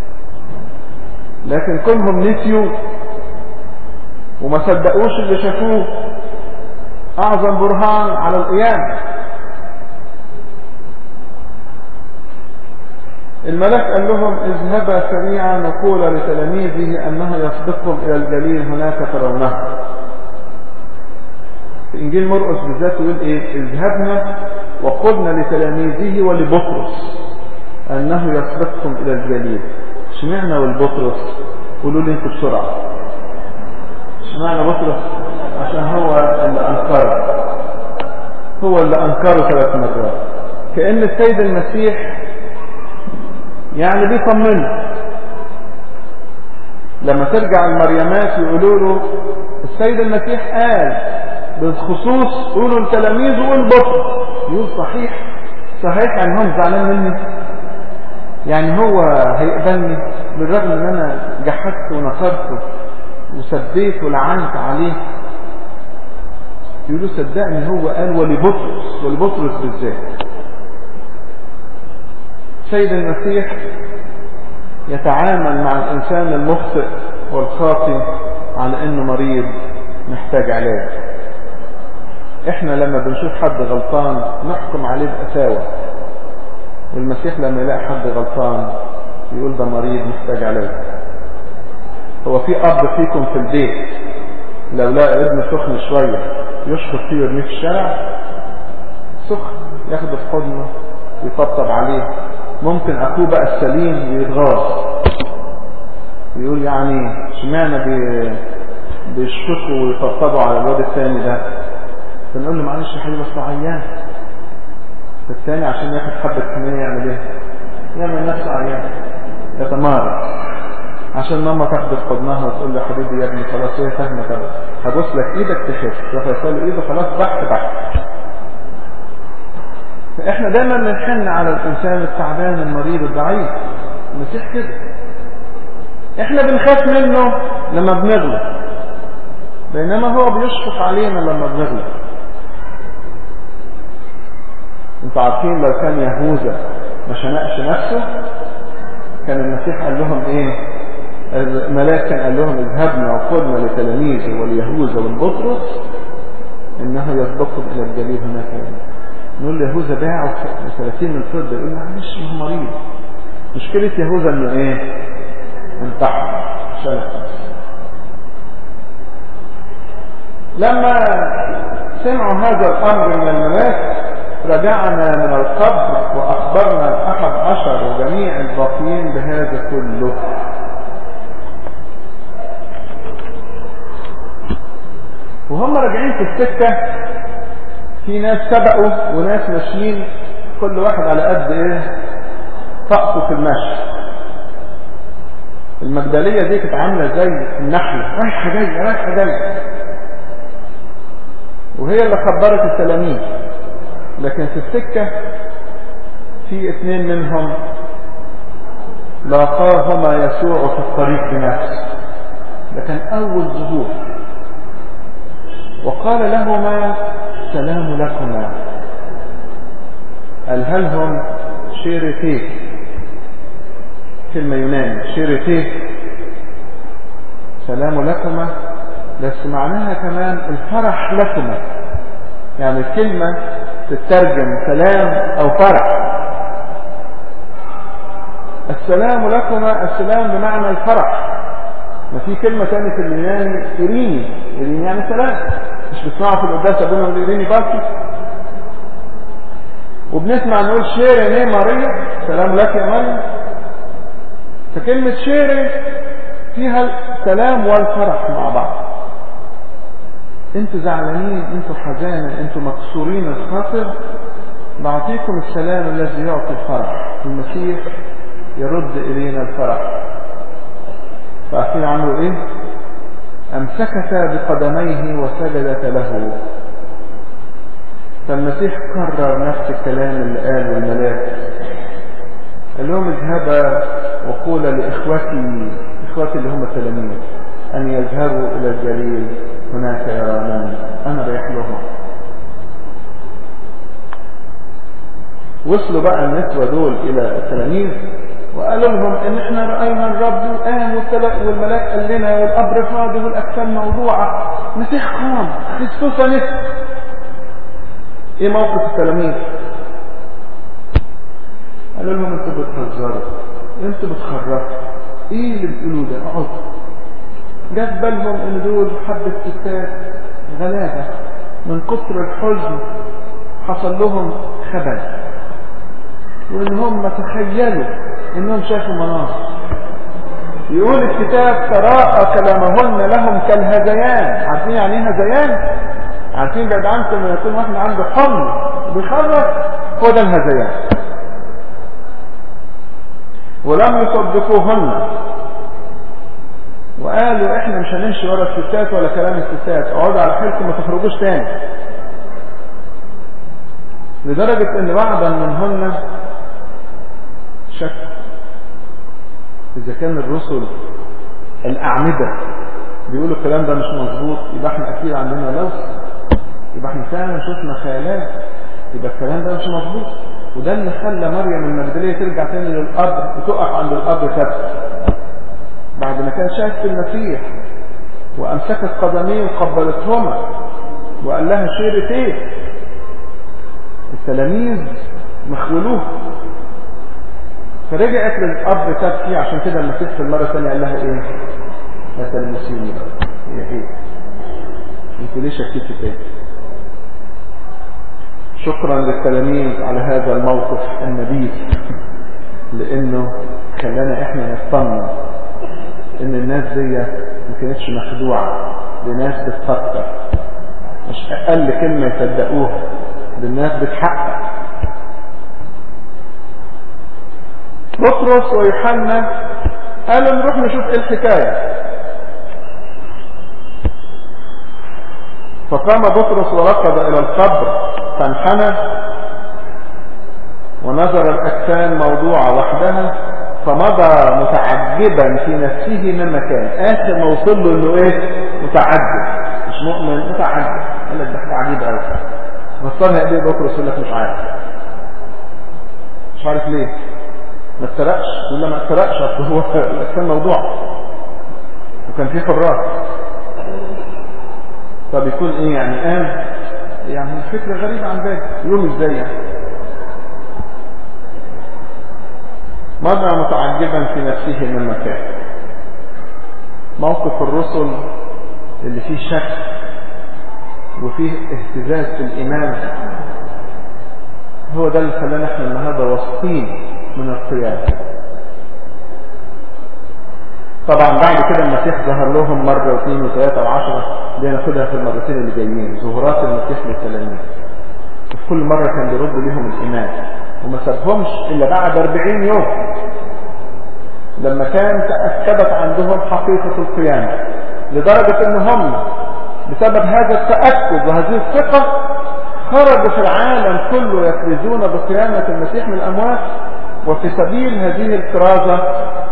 لكن كونهم نسيوا وما صدقوش اللي شافوه اعظم برهان على القيامه الملاك قال لهم اذهبا سريعا وقولا لتلاميذه انه يسبقكم الى الجليل هناك ترونه في انجيل مرقس بالذات يقول ايه اذهبنا وقلنا لتلاميذه ولبطرس انه يسبقكم الى الجليل اشمعنى والبطرس قولوا لي انتوا بسرعه اشمعنى بطرس عشان هو اللي انكره هو اللي انكره ثلاث مرات كان السيد المسيح يعني بيطمنه لما ترجع المريمات يقولوا له السيد المسيح قال بالخصوص قولوا التلاميذ والبطر يقول صحيح صحيح يعني هم زعلان مني يعني هو هيقبلني بالرغم ان انا جحدت ونصرته وسديت ولعنت عليه يقولوا صدقني هو قال ولبطرس ولبطرس بالذات سيد المسيح يتعامل مع الإنسان المخطئ والخاطئ على أنه مريض محتاج علاج احنا لما بنشوف حد غلطان نحكم عليه بقساوة والمسيح لما يلاقي حد غلطان يقول ده مريض محتاج علاج هو في أب فيكم في البيت لو لقى ابنه سخن شوية يشخص فيه ويرميه في الشارع سخن ياخده في حضنه يطبطب عليه ممكن اخوه بقى السليم يتغاظ يقول يعني اشمعنى بي بيشفقوا ويطبطبوا على الواد الثاني ده فنقول له معلش يا حبيبي اصل عيان الثاني عشان ياخد حبه حمايه يعمل ايه؟ يعمل نفسه عيان يتمارض عشان ماما تاخده في حضنها وتقول له يا حبيبي يا ابني خلاص هي فاهمه خلاص هبص لك ايدك تخف تروح له ايده خلاص بحت بحت فاحنا دايما بنحن على الانسان التعبان المريض الضعيف المسيح كده احنا بنخاف منه لما بنغلط بينما هو بيشفق علينا لما بنغلط انتوا عارفين لو كان يهوذا ما شنقش نفسه كان المسيح قال لهم ايه الملاك كان قال لهم اذهبنا وقلنا لتلاميذه واليهوذا والبطرس انه يسبقكم الى الجليل هناك نقول يهوذا باعه 30 من الفضه يقول معلش هو مريض مشكله يهوذا انه ايه انتحر شلق لما سمعوا هذا الامر من الملاك رجعنا من القبر واخبرنا الاحد عشر وجميع الباقيين بهذا كله وهم راجعين في السكه في ناس سبقوا وناس ماشيين كل واحد على قد ايه طاقته في المشي المجدلية دي كانت عاملة زي النحلة رايحة جاية رايحة جاية وهي اللي خبرت التلاميذ لكن في السكة في اثنين منهم لاقاهما يسوع في الطريق بنفسه ده كان أول ظهور وقال لهما سلام لكما قال هل هم شيرتيه كلمة يوناني شيرتيه سلام لكما بس معناها كمان الفرح لكما يعني الكلمة تترجم سلام أو فرح السلام لكما السلام بمعنى الفرح ما في كلمة تانية في اليوناني إيريني إيريني يعني سلام مش بتسمعوا في القداس أبونا يقول إيريني باكي وبنسمع نقول شيري ماريا سلام لك يا مريم فكلمة شيري فيها السلام والفرح مع بعض انتوا زعلانين انتوا حزانة انتوا مكسورين الخاطر بعطيكم السلام الذي يعطي الفرح المسيح يرد إلينا الفرح فعارفين عملوا ايه امسكتا بقدميه وسجدت له فالمسيح كرر نفس الكلام اللي قاله الملاك قال لهم اذهبا وقولا لاخوتي اخوتي اللي هم التلاميذ ان يذهبوا الى الجليل هناك يرانني انا رايح لهم وصلوا بقى النسوة دول الى التلاميذ وقالوا لهم ان احنا رأينا الرب وقام والملاك قال لنا والقبر فاضي والاجسام موضوعة مسيح قام كريستوس نسي ايه موقف التلاميذ قالوا لهم انتوا بتهزروا انتوا بتخرفوا ايه اللي بتقولوه ده اقعدوا جت بالهم ان دول حبة ستات غلابة من كتر الحزن حصل لهم خبل وان هم تخيلوا انهم شافوا مناظر يقول الكتاب تراءى كلامهن لهم كالهذيان عارفين يعني ايه هذيان عارفين بعد عنكم لما يكون واحد عنده حمل وبيخرف هو ده الهذيان ولم يصدقوهن وقالوا احنا مش هنمشي ورا الستات ولا كلام الستات اقعدوا على حيلكم ما تخرجوش تاني لدرجة ان بعضا منهن شك اذا كان الرسل الاعمدة بيقولوا الكلام ده مش مظبوط يبقى احنا اكيد عندنا لوث يبقى احنا فعلا شفنا خيالات يبقى الكلام ده مش مظبوط وده اللي خلى مريم المجدلية ترجع تاني للقبر وتقف عند القبر ثابت بعد ما كان شاف في المسيح وامسكت قدميه وقبلتهما وقال لها شيرة ايه التلاميذ مخولوه فرجعت للأب تبكي عشان كده المسيح في المرة الثانية قال لها ايه لا تلمسيني بقى هي ايه انت ليه شكيتي تاني شكرا للتلاميذ على هذا الموقف النبيل لانه خلانا احنا نطمن ان الناس دي ما كانتش مخدوعة دي ناس بتفكر مش اقل كلمة يصدقوها دي الناس بتحقق بطرس ويوحنا قالوا نروح نشوف ايه الحكاية فقام بطرس وركض الى القبر فانحنى ونظر الاجسام موضوعة وحدها فمضى متعجبا في نفسه مما كان اخر ما وصل له انه ايه متعجب مش مؤمن متعجب قال لك ده حاجه عجيبه قوي بصلها ايديه بكره يقول لك مش عارف مش عارف ليه ما اتسرقش ولا ما اتسرقش اصل هو الاجسام موضوع وكان في حراس طب يكون ايه يعني قام يعني فكره غريبه عن بالي يقول ازاي يعني مضى متعجبا في نفسه مما كان موقف الرسل اللي فيه شك وفيه اهتزاز في الإيمان هو ده اللي خلانا احنا النهارده واثقين من القيامة طبعا بعد كده المسيح ظهر لهم مرة واثنين وثلاثة وعشرة دي ناخدها في المرتين اللي جايين ظهورات المسيح للتلاميذ وفي كل مرة كان بيرد لهم الإيمان وما سابهمش إلا بعد 40 يوم لما كان تأكدت عندهم حقيقة القيامة لدرجة ان هم بسبب هذا التأكد وهذه الثقة خرجوا في العالم كله يكرزون بقيامة المسيح من الأموات وفي سبيل هذه الكرازة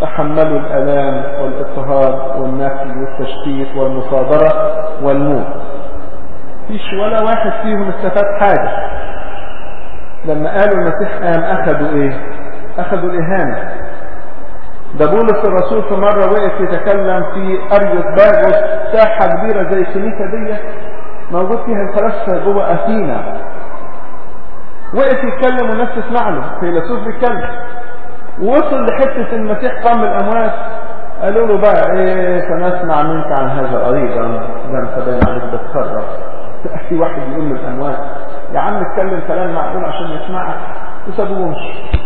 تحملوا الألام والاضطهاد والنفي والتشتيت والمصادرة والموت فيش ولا واحد فيهم استفاد حاجة لما قالوا المسيح قام أخذوا إيه أخذوا الإهانة ده بولس الرسول في مرة وقف يتكلم في أريوس باغوس ساحة كبيرة زي الكنيسة دي موجود فيها الفلاسفة جوه أثينا وقف يتكلم والناس تسمع له فيلسوف بيتكلم ووصل لحتة المسيح قام من الأموات قالوا له بقى ايه سنسمع منك عن هذا أيضا ده انت باين عليك بتخرف في واحد يقول من الأموات يا عم اتكلم كلام معقول عشان يسمعك وسابوه ومشي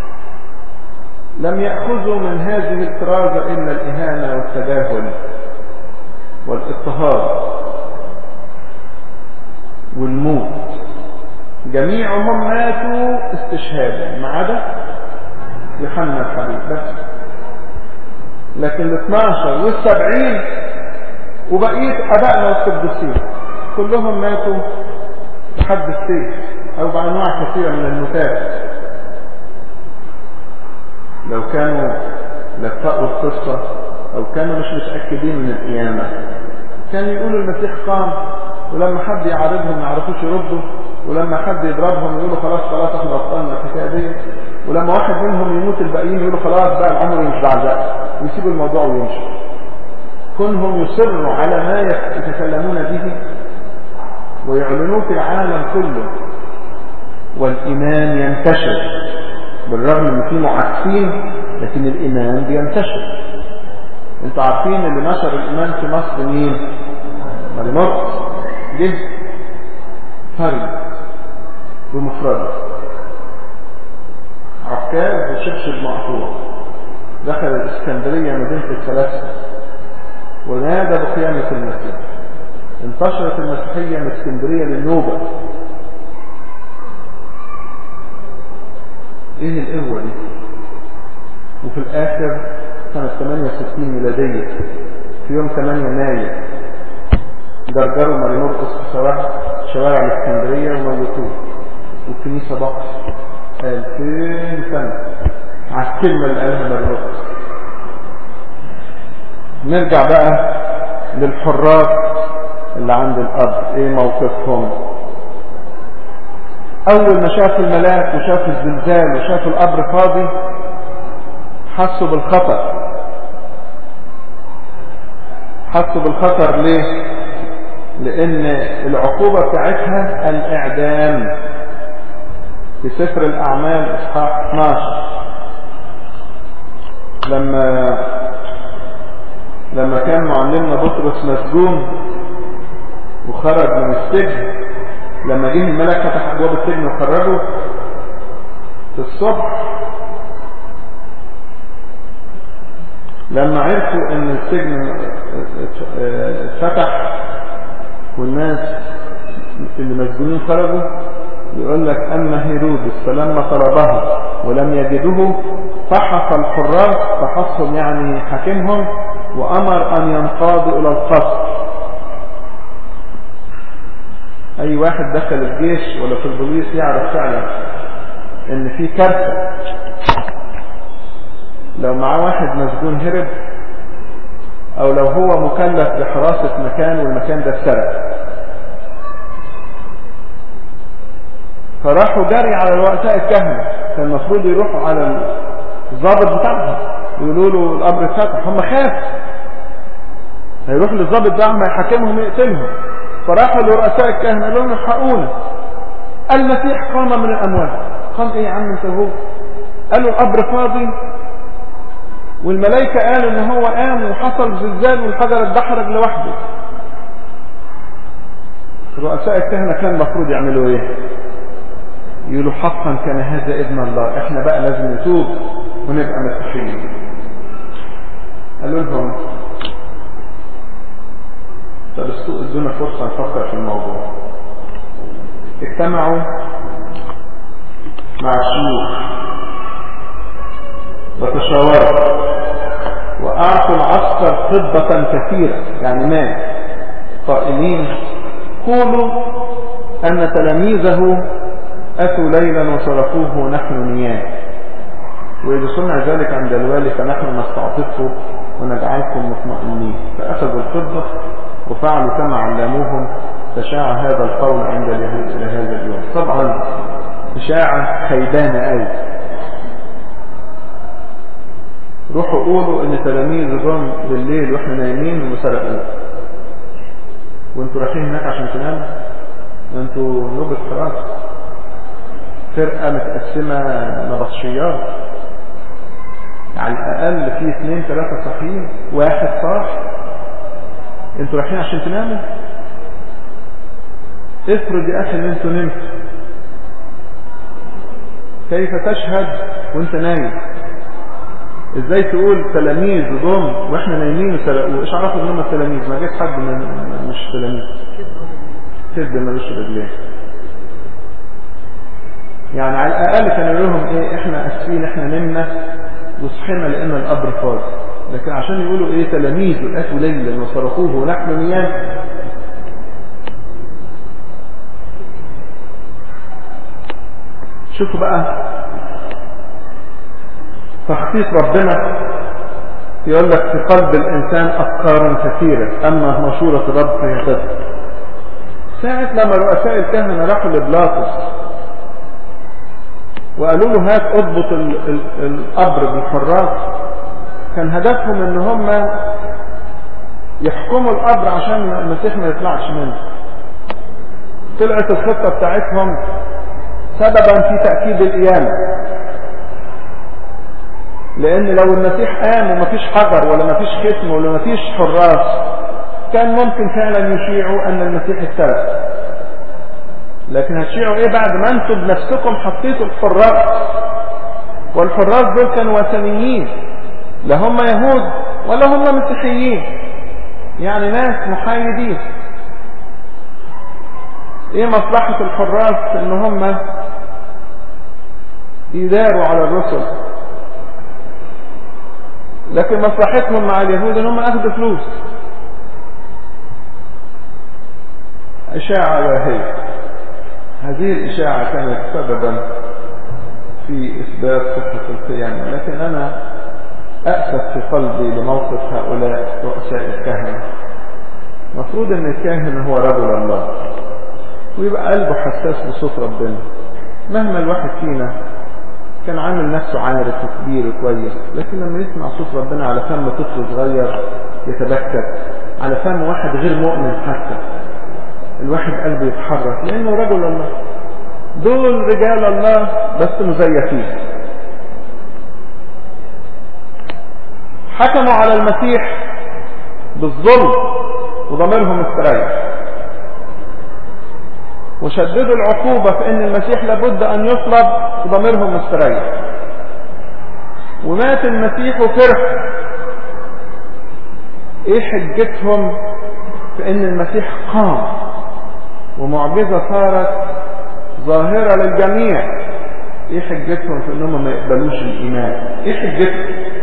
لم يأخذوا من هذه الكرازة إلا الإهانة والتجاهل والاضطهاد والموت جميعهم ماتوا استشهادا ما عدا يوحنا الحبيب بس لكن ال 12 وال 70 وبقية أبائنا والقديسين كلهم ماتوا بحد السيف أو بأنواع كثيرة من الموتات لو كانوا لفقوا القصة أو كانوا مش متأكدين من القيامة كان يقولوا المسيح قام ولما حد يعارضهم ما يعرفوش يردوا ولما حد يضربهم يقولوا خلاص خلاص احنا بطلنا الحكايه دي ولما واحد منهم يموت الباقيين يقولوا خلاص بقى الامر مش بعزاء ويسيبوا الموضوع ويمشوا كونهم يصروا على ما يتكلمون به ويعلنوه في العالم كله والإيمان ينتشر بالرغم ان في معاكسين لكن الإيمان بينتشر انتوا عارفين اللي نشر الإيمان في مصر مين؟ مريموت جه فرد بمفرده عكاز وشبشب مقطوع دخل الإسكندرية مدينة الثلاثة ونادى بقيامة المسيح انتشرت المسيحية من اسكندرية للنوبة ايه القوة دي وفي الاخر سنة 68 ميلادية في يوم 8 مايو جرجروا مريمورقس في شوارع شوارع الاسكندرية وموتوه والكنيسة بقى 2000 سنة على الكلمة اللي قالها مريمورقس نرجع بقى للحراس اللي عند الأب ايه موقفهم اول ما شاف الملاك وشاف الزلزال وشاف القبر فاضي حسوا بالخطر حسوا بالخطر ليه لان العقوبة بتاعتها الاعدام في سفر الاعمال اصحاح 12 لما لما كان معلمنا بطرس مسجون وخرج من السجن لما جه الملك فتح ابواب السجن وخرجه في الصبح لما عرفوا ان السجن اتفتح والناس اللي مسجونين خرجوا يقول لك اما هيرودس فلما طلبه ولم يجده فحص الحراس فحصهم يعني حاكمهم وامر ان ينقادوا الى القصر اي واحد دخل الجيش ولا في البوليس يعرف فعلا ان في كارثة لو معاه واحد مسجون هرب او لو هو مكلف بحراسة مكان والمكان ده اتسرق فراحوا جري على رؤساء الكهنة كان المفروض يروحوا على الضابط بتاعهم يقولوا له الامر اتفتح هم خافوا هيروح للضابط بتاعهم هيحاكمهم يقتلهم فراحوا لرؤساء الكهنة قالوا لهم الحقونا المسيح قام من الأموات قام ايه يا عم انت هو قالوا القبر فاضي والملائكة قالوا ان هو قام وحصل زلزال والحجر اتدحرج لوحده رؤساء الكهنة كان المفروض يعملوا ايه يقولوا حقا كان هذا ابن الله احنا بقى لازم نتوب ونبقى مسيحيين قالوا لهم طب ادونا فرصة نفكر في الموضوع اجتمعوا مع الشيوخ وتشاوروا وأعطوا العسكر فضة كثيرة يعني مال قائلين قولوا أن تلاميذه أتوا ليلا وصرفوه نحن نيام وإذا صنع ذلك عند الوالي فنحن نستعطفه ونجعلكم مطمئنين فأخذوا الفضة وفعلوا كما علموهم فشاع هذا القول عند اليهود إلى هذا اليوم طبعا إشاعة خيبانة قوي روحوا قولوا ان تلاميذ جم بالليل واحنا نايمين وسرقوه وانتوا رايحين هناك عشان تناموا انتوا نوبة حراس فرقة متقسمة نبطشيات على الأقل في اثنين ثلاثة صحيين واحد صاح انتوا رايحين عشان تناموا افرض يا أخي ان انتوا نمتوا كيف تشهد وانت نايم ازاي تقول تلاميذ ضم واحنا نايمين وسرقوه ايش عرفوا ان هم التلاميذ ما جاش حد من مش تلاميذ كذب ملوش رجلين يعني على الاقل كانوا لهم ايه احنا اسفين احنا نمنا وصحينا لان القبر فاضي لكن عشان يقولوا ايه تلاميذ اتوا ليلا وسرقوه ونحن نيام شوفوا بقى تخطيط ربنا يقول لك في قلب الإنسان أفكار كثيرة أما مشورة الرب فهي تذكر ساعة لما رؤساء الكهنة راحوا لبلاطس وقالوا له هات اضبط القبر بالحراس كان هدفهم ان هم يحكموا القبر عشان المسيح ما يطلعش منه طلعت الخطة بتاعتهم سببا في تأكيد القيامة لان لو المسيح قام ومفيش حجر ولا مفيش ختم ولا مفيش حراس كان ممكن فعلا يشيعوا ان المسيح اتسرق لكن هتشيعوا ايه بعد ما انتم بنفسكم حطيتوا الحراس والحراس دول كانوا وثنيين لا هم يهود ولا هم مسيحيين يعني ناس محايدين ايه مصلحة الحراس ان هم يداروا على الرسل لكن مصلحتهم مع اليهود ان هم اخذوا فلوس اشاعة واهية هذه الاشاعة كانت سببا في اثبات صحة القيامة لكن انا أأسف في قلبي لموقف هؤلاء رؤساء الكهنة مفروض ان الكاهن هو رجل الله ويبقى قلبه حساس بصوت ربنا مهما الواحد فينا كان عامل نفسه عارف وكبير وكويس لكن لما يسمع صوت ربنا على فم طفل صغير يتبكت على فم واحد غير مؤمن حتى الواحد قلبه يتحرك لانه رجل الله دول رجال الله بس مزيفين حكموا على المسيح بالظلم وضميرهم استريح وشددوا العقوبة في ان المسيح لابد ان يصلب وضميرهم مستريح ومات المسيح وفرح ايه حجتهم في ان المسيح قام ومعجزة صارت ظاهرة للجميع ايه حجتهم في انهم ما يقبلوش الايمان ايه حجتهم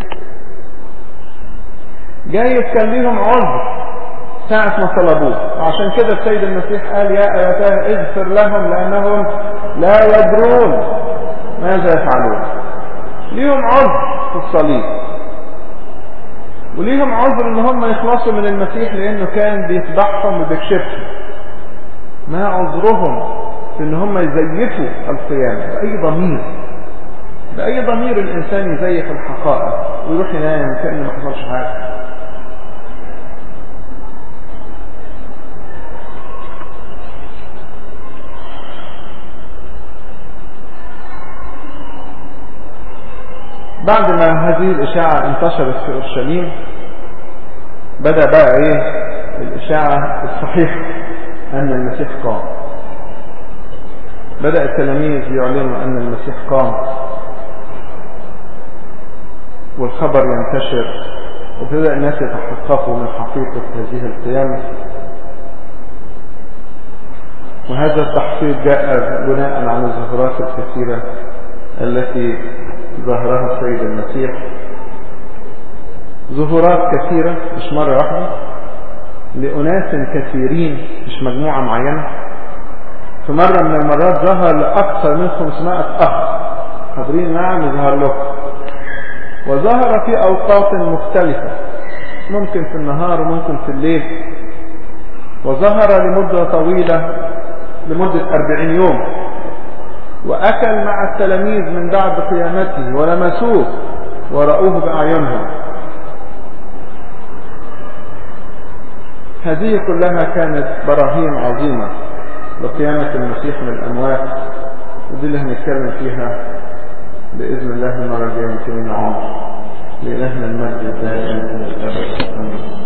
جايز كان ليهم عذر ساعة ما طلبوه وعشان كده السيد المسيح قال يا أيتاه اغفر لهم لأنهم لا يدرون ماذا يفعلون ليهم عذر في الصليب وليهم عذر ان هم يخلصوا من المسيح لانه كان بيفضحهم وبيكشفهم ما عذرهم في ان هم يزيفوا القيامة بأي ضمير بأي ضمير الإنسان يزيف الحقائق ويروح ينام كأنه ما حصلش حاجة بعد ما هذه الإشاعة انتشرت في أورشليم بدأ بقى إيه الإشاعة الصحيحة أن المسيح قام بدأ التلاميذ يعلنوا أن المسيح قام والخبر ينتشر وبدأ الناس يتحققوا من حقيقة هذه القيامة وهذا التحقيق جاء بناء على الظهورات الكثيرة التي ظهرها السيد المسيح ظهورات كثيرة مش مرة واحدة لأناس كثيرين مش مجموعة معينة في مرة من المرات ظهر لأكثر من 500 أخ حاضرين معا يظهر له وظهر في أوقات مختلفة ممكن في النهار وممكن في الليل وظهر لمدة طويلة لمدة أربعين يوم وأكل مع التلاميذ من بعد قيامته ولمسوه ورأوه بأعينهم هذه كلها كانت براهين عظيمة لقيامة المسيح من الأموات ودي اللي هنتكلم فيها بإذن الله المرة الجاية 200 عمر لإلهنا المجد الدائم إلى الأبد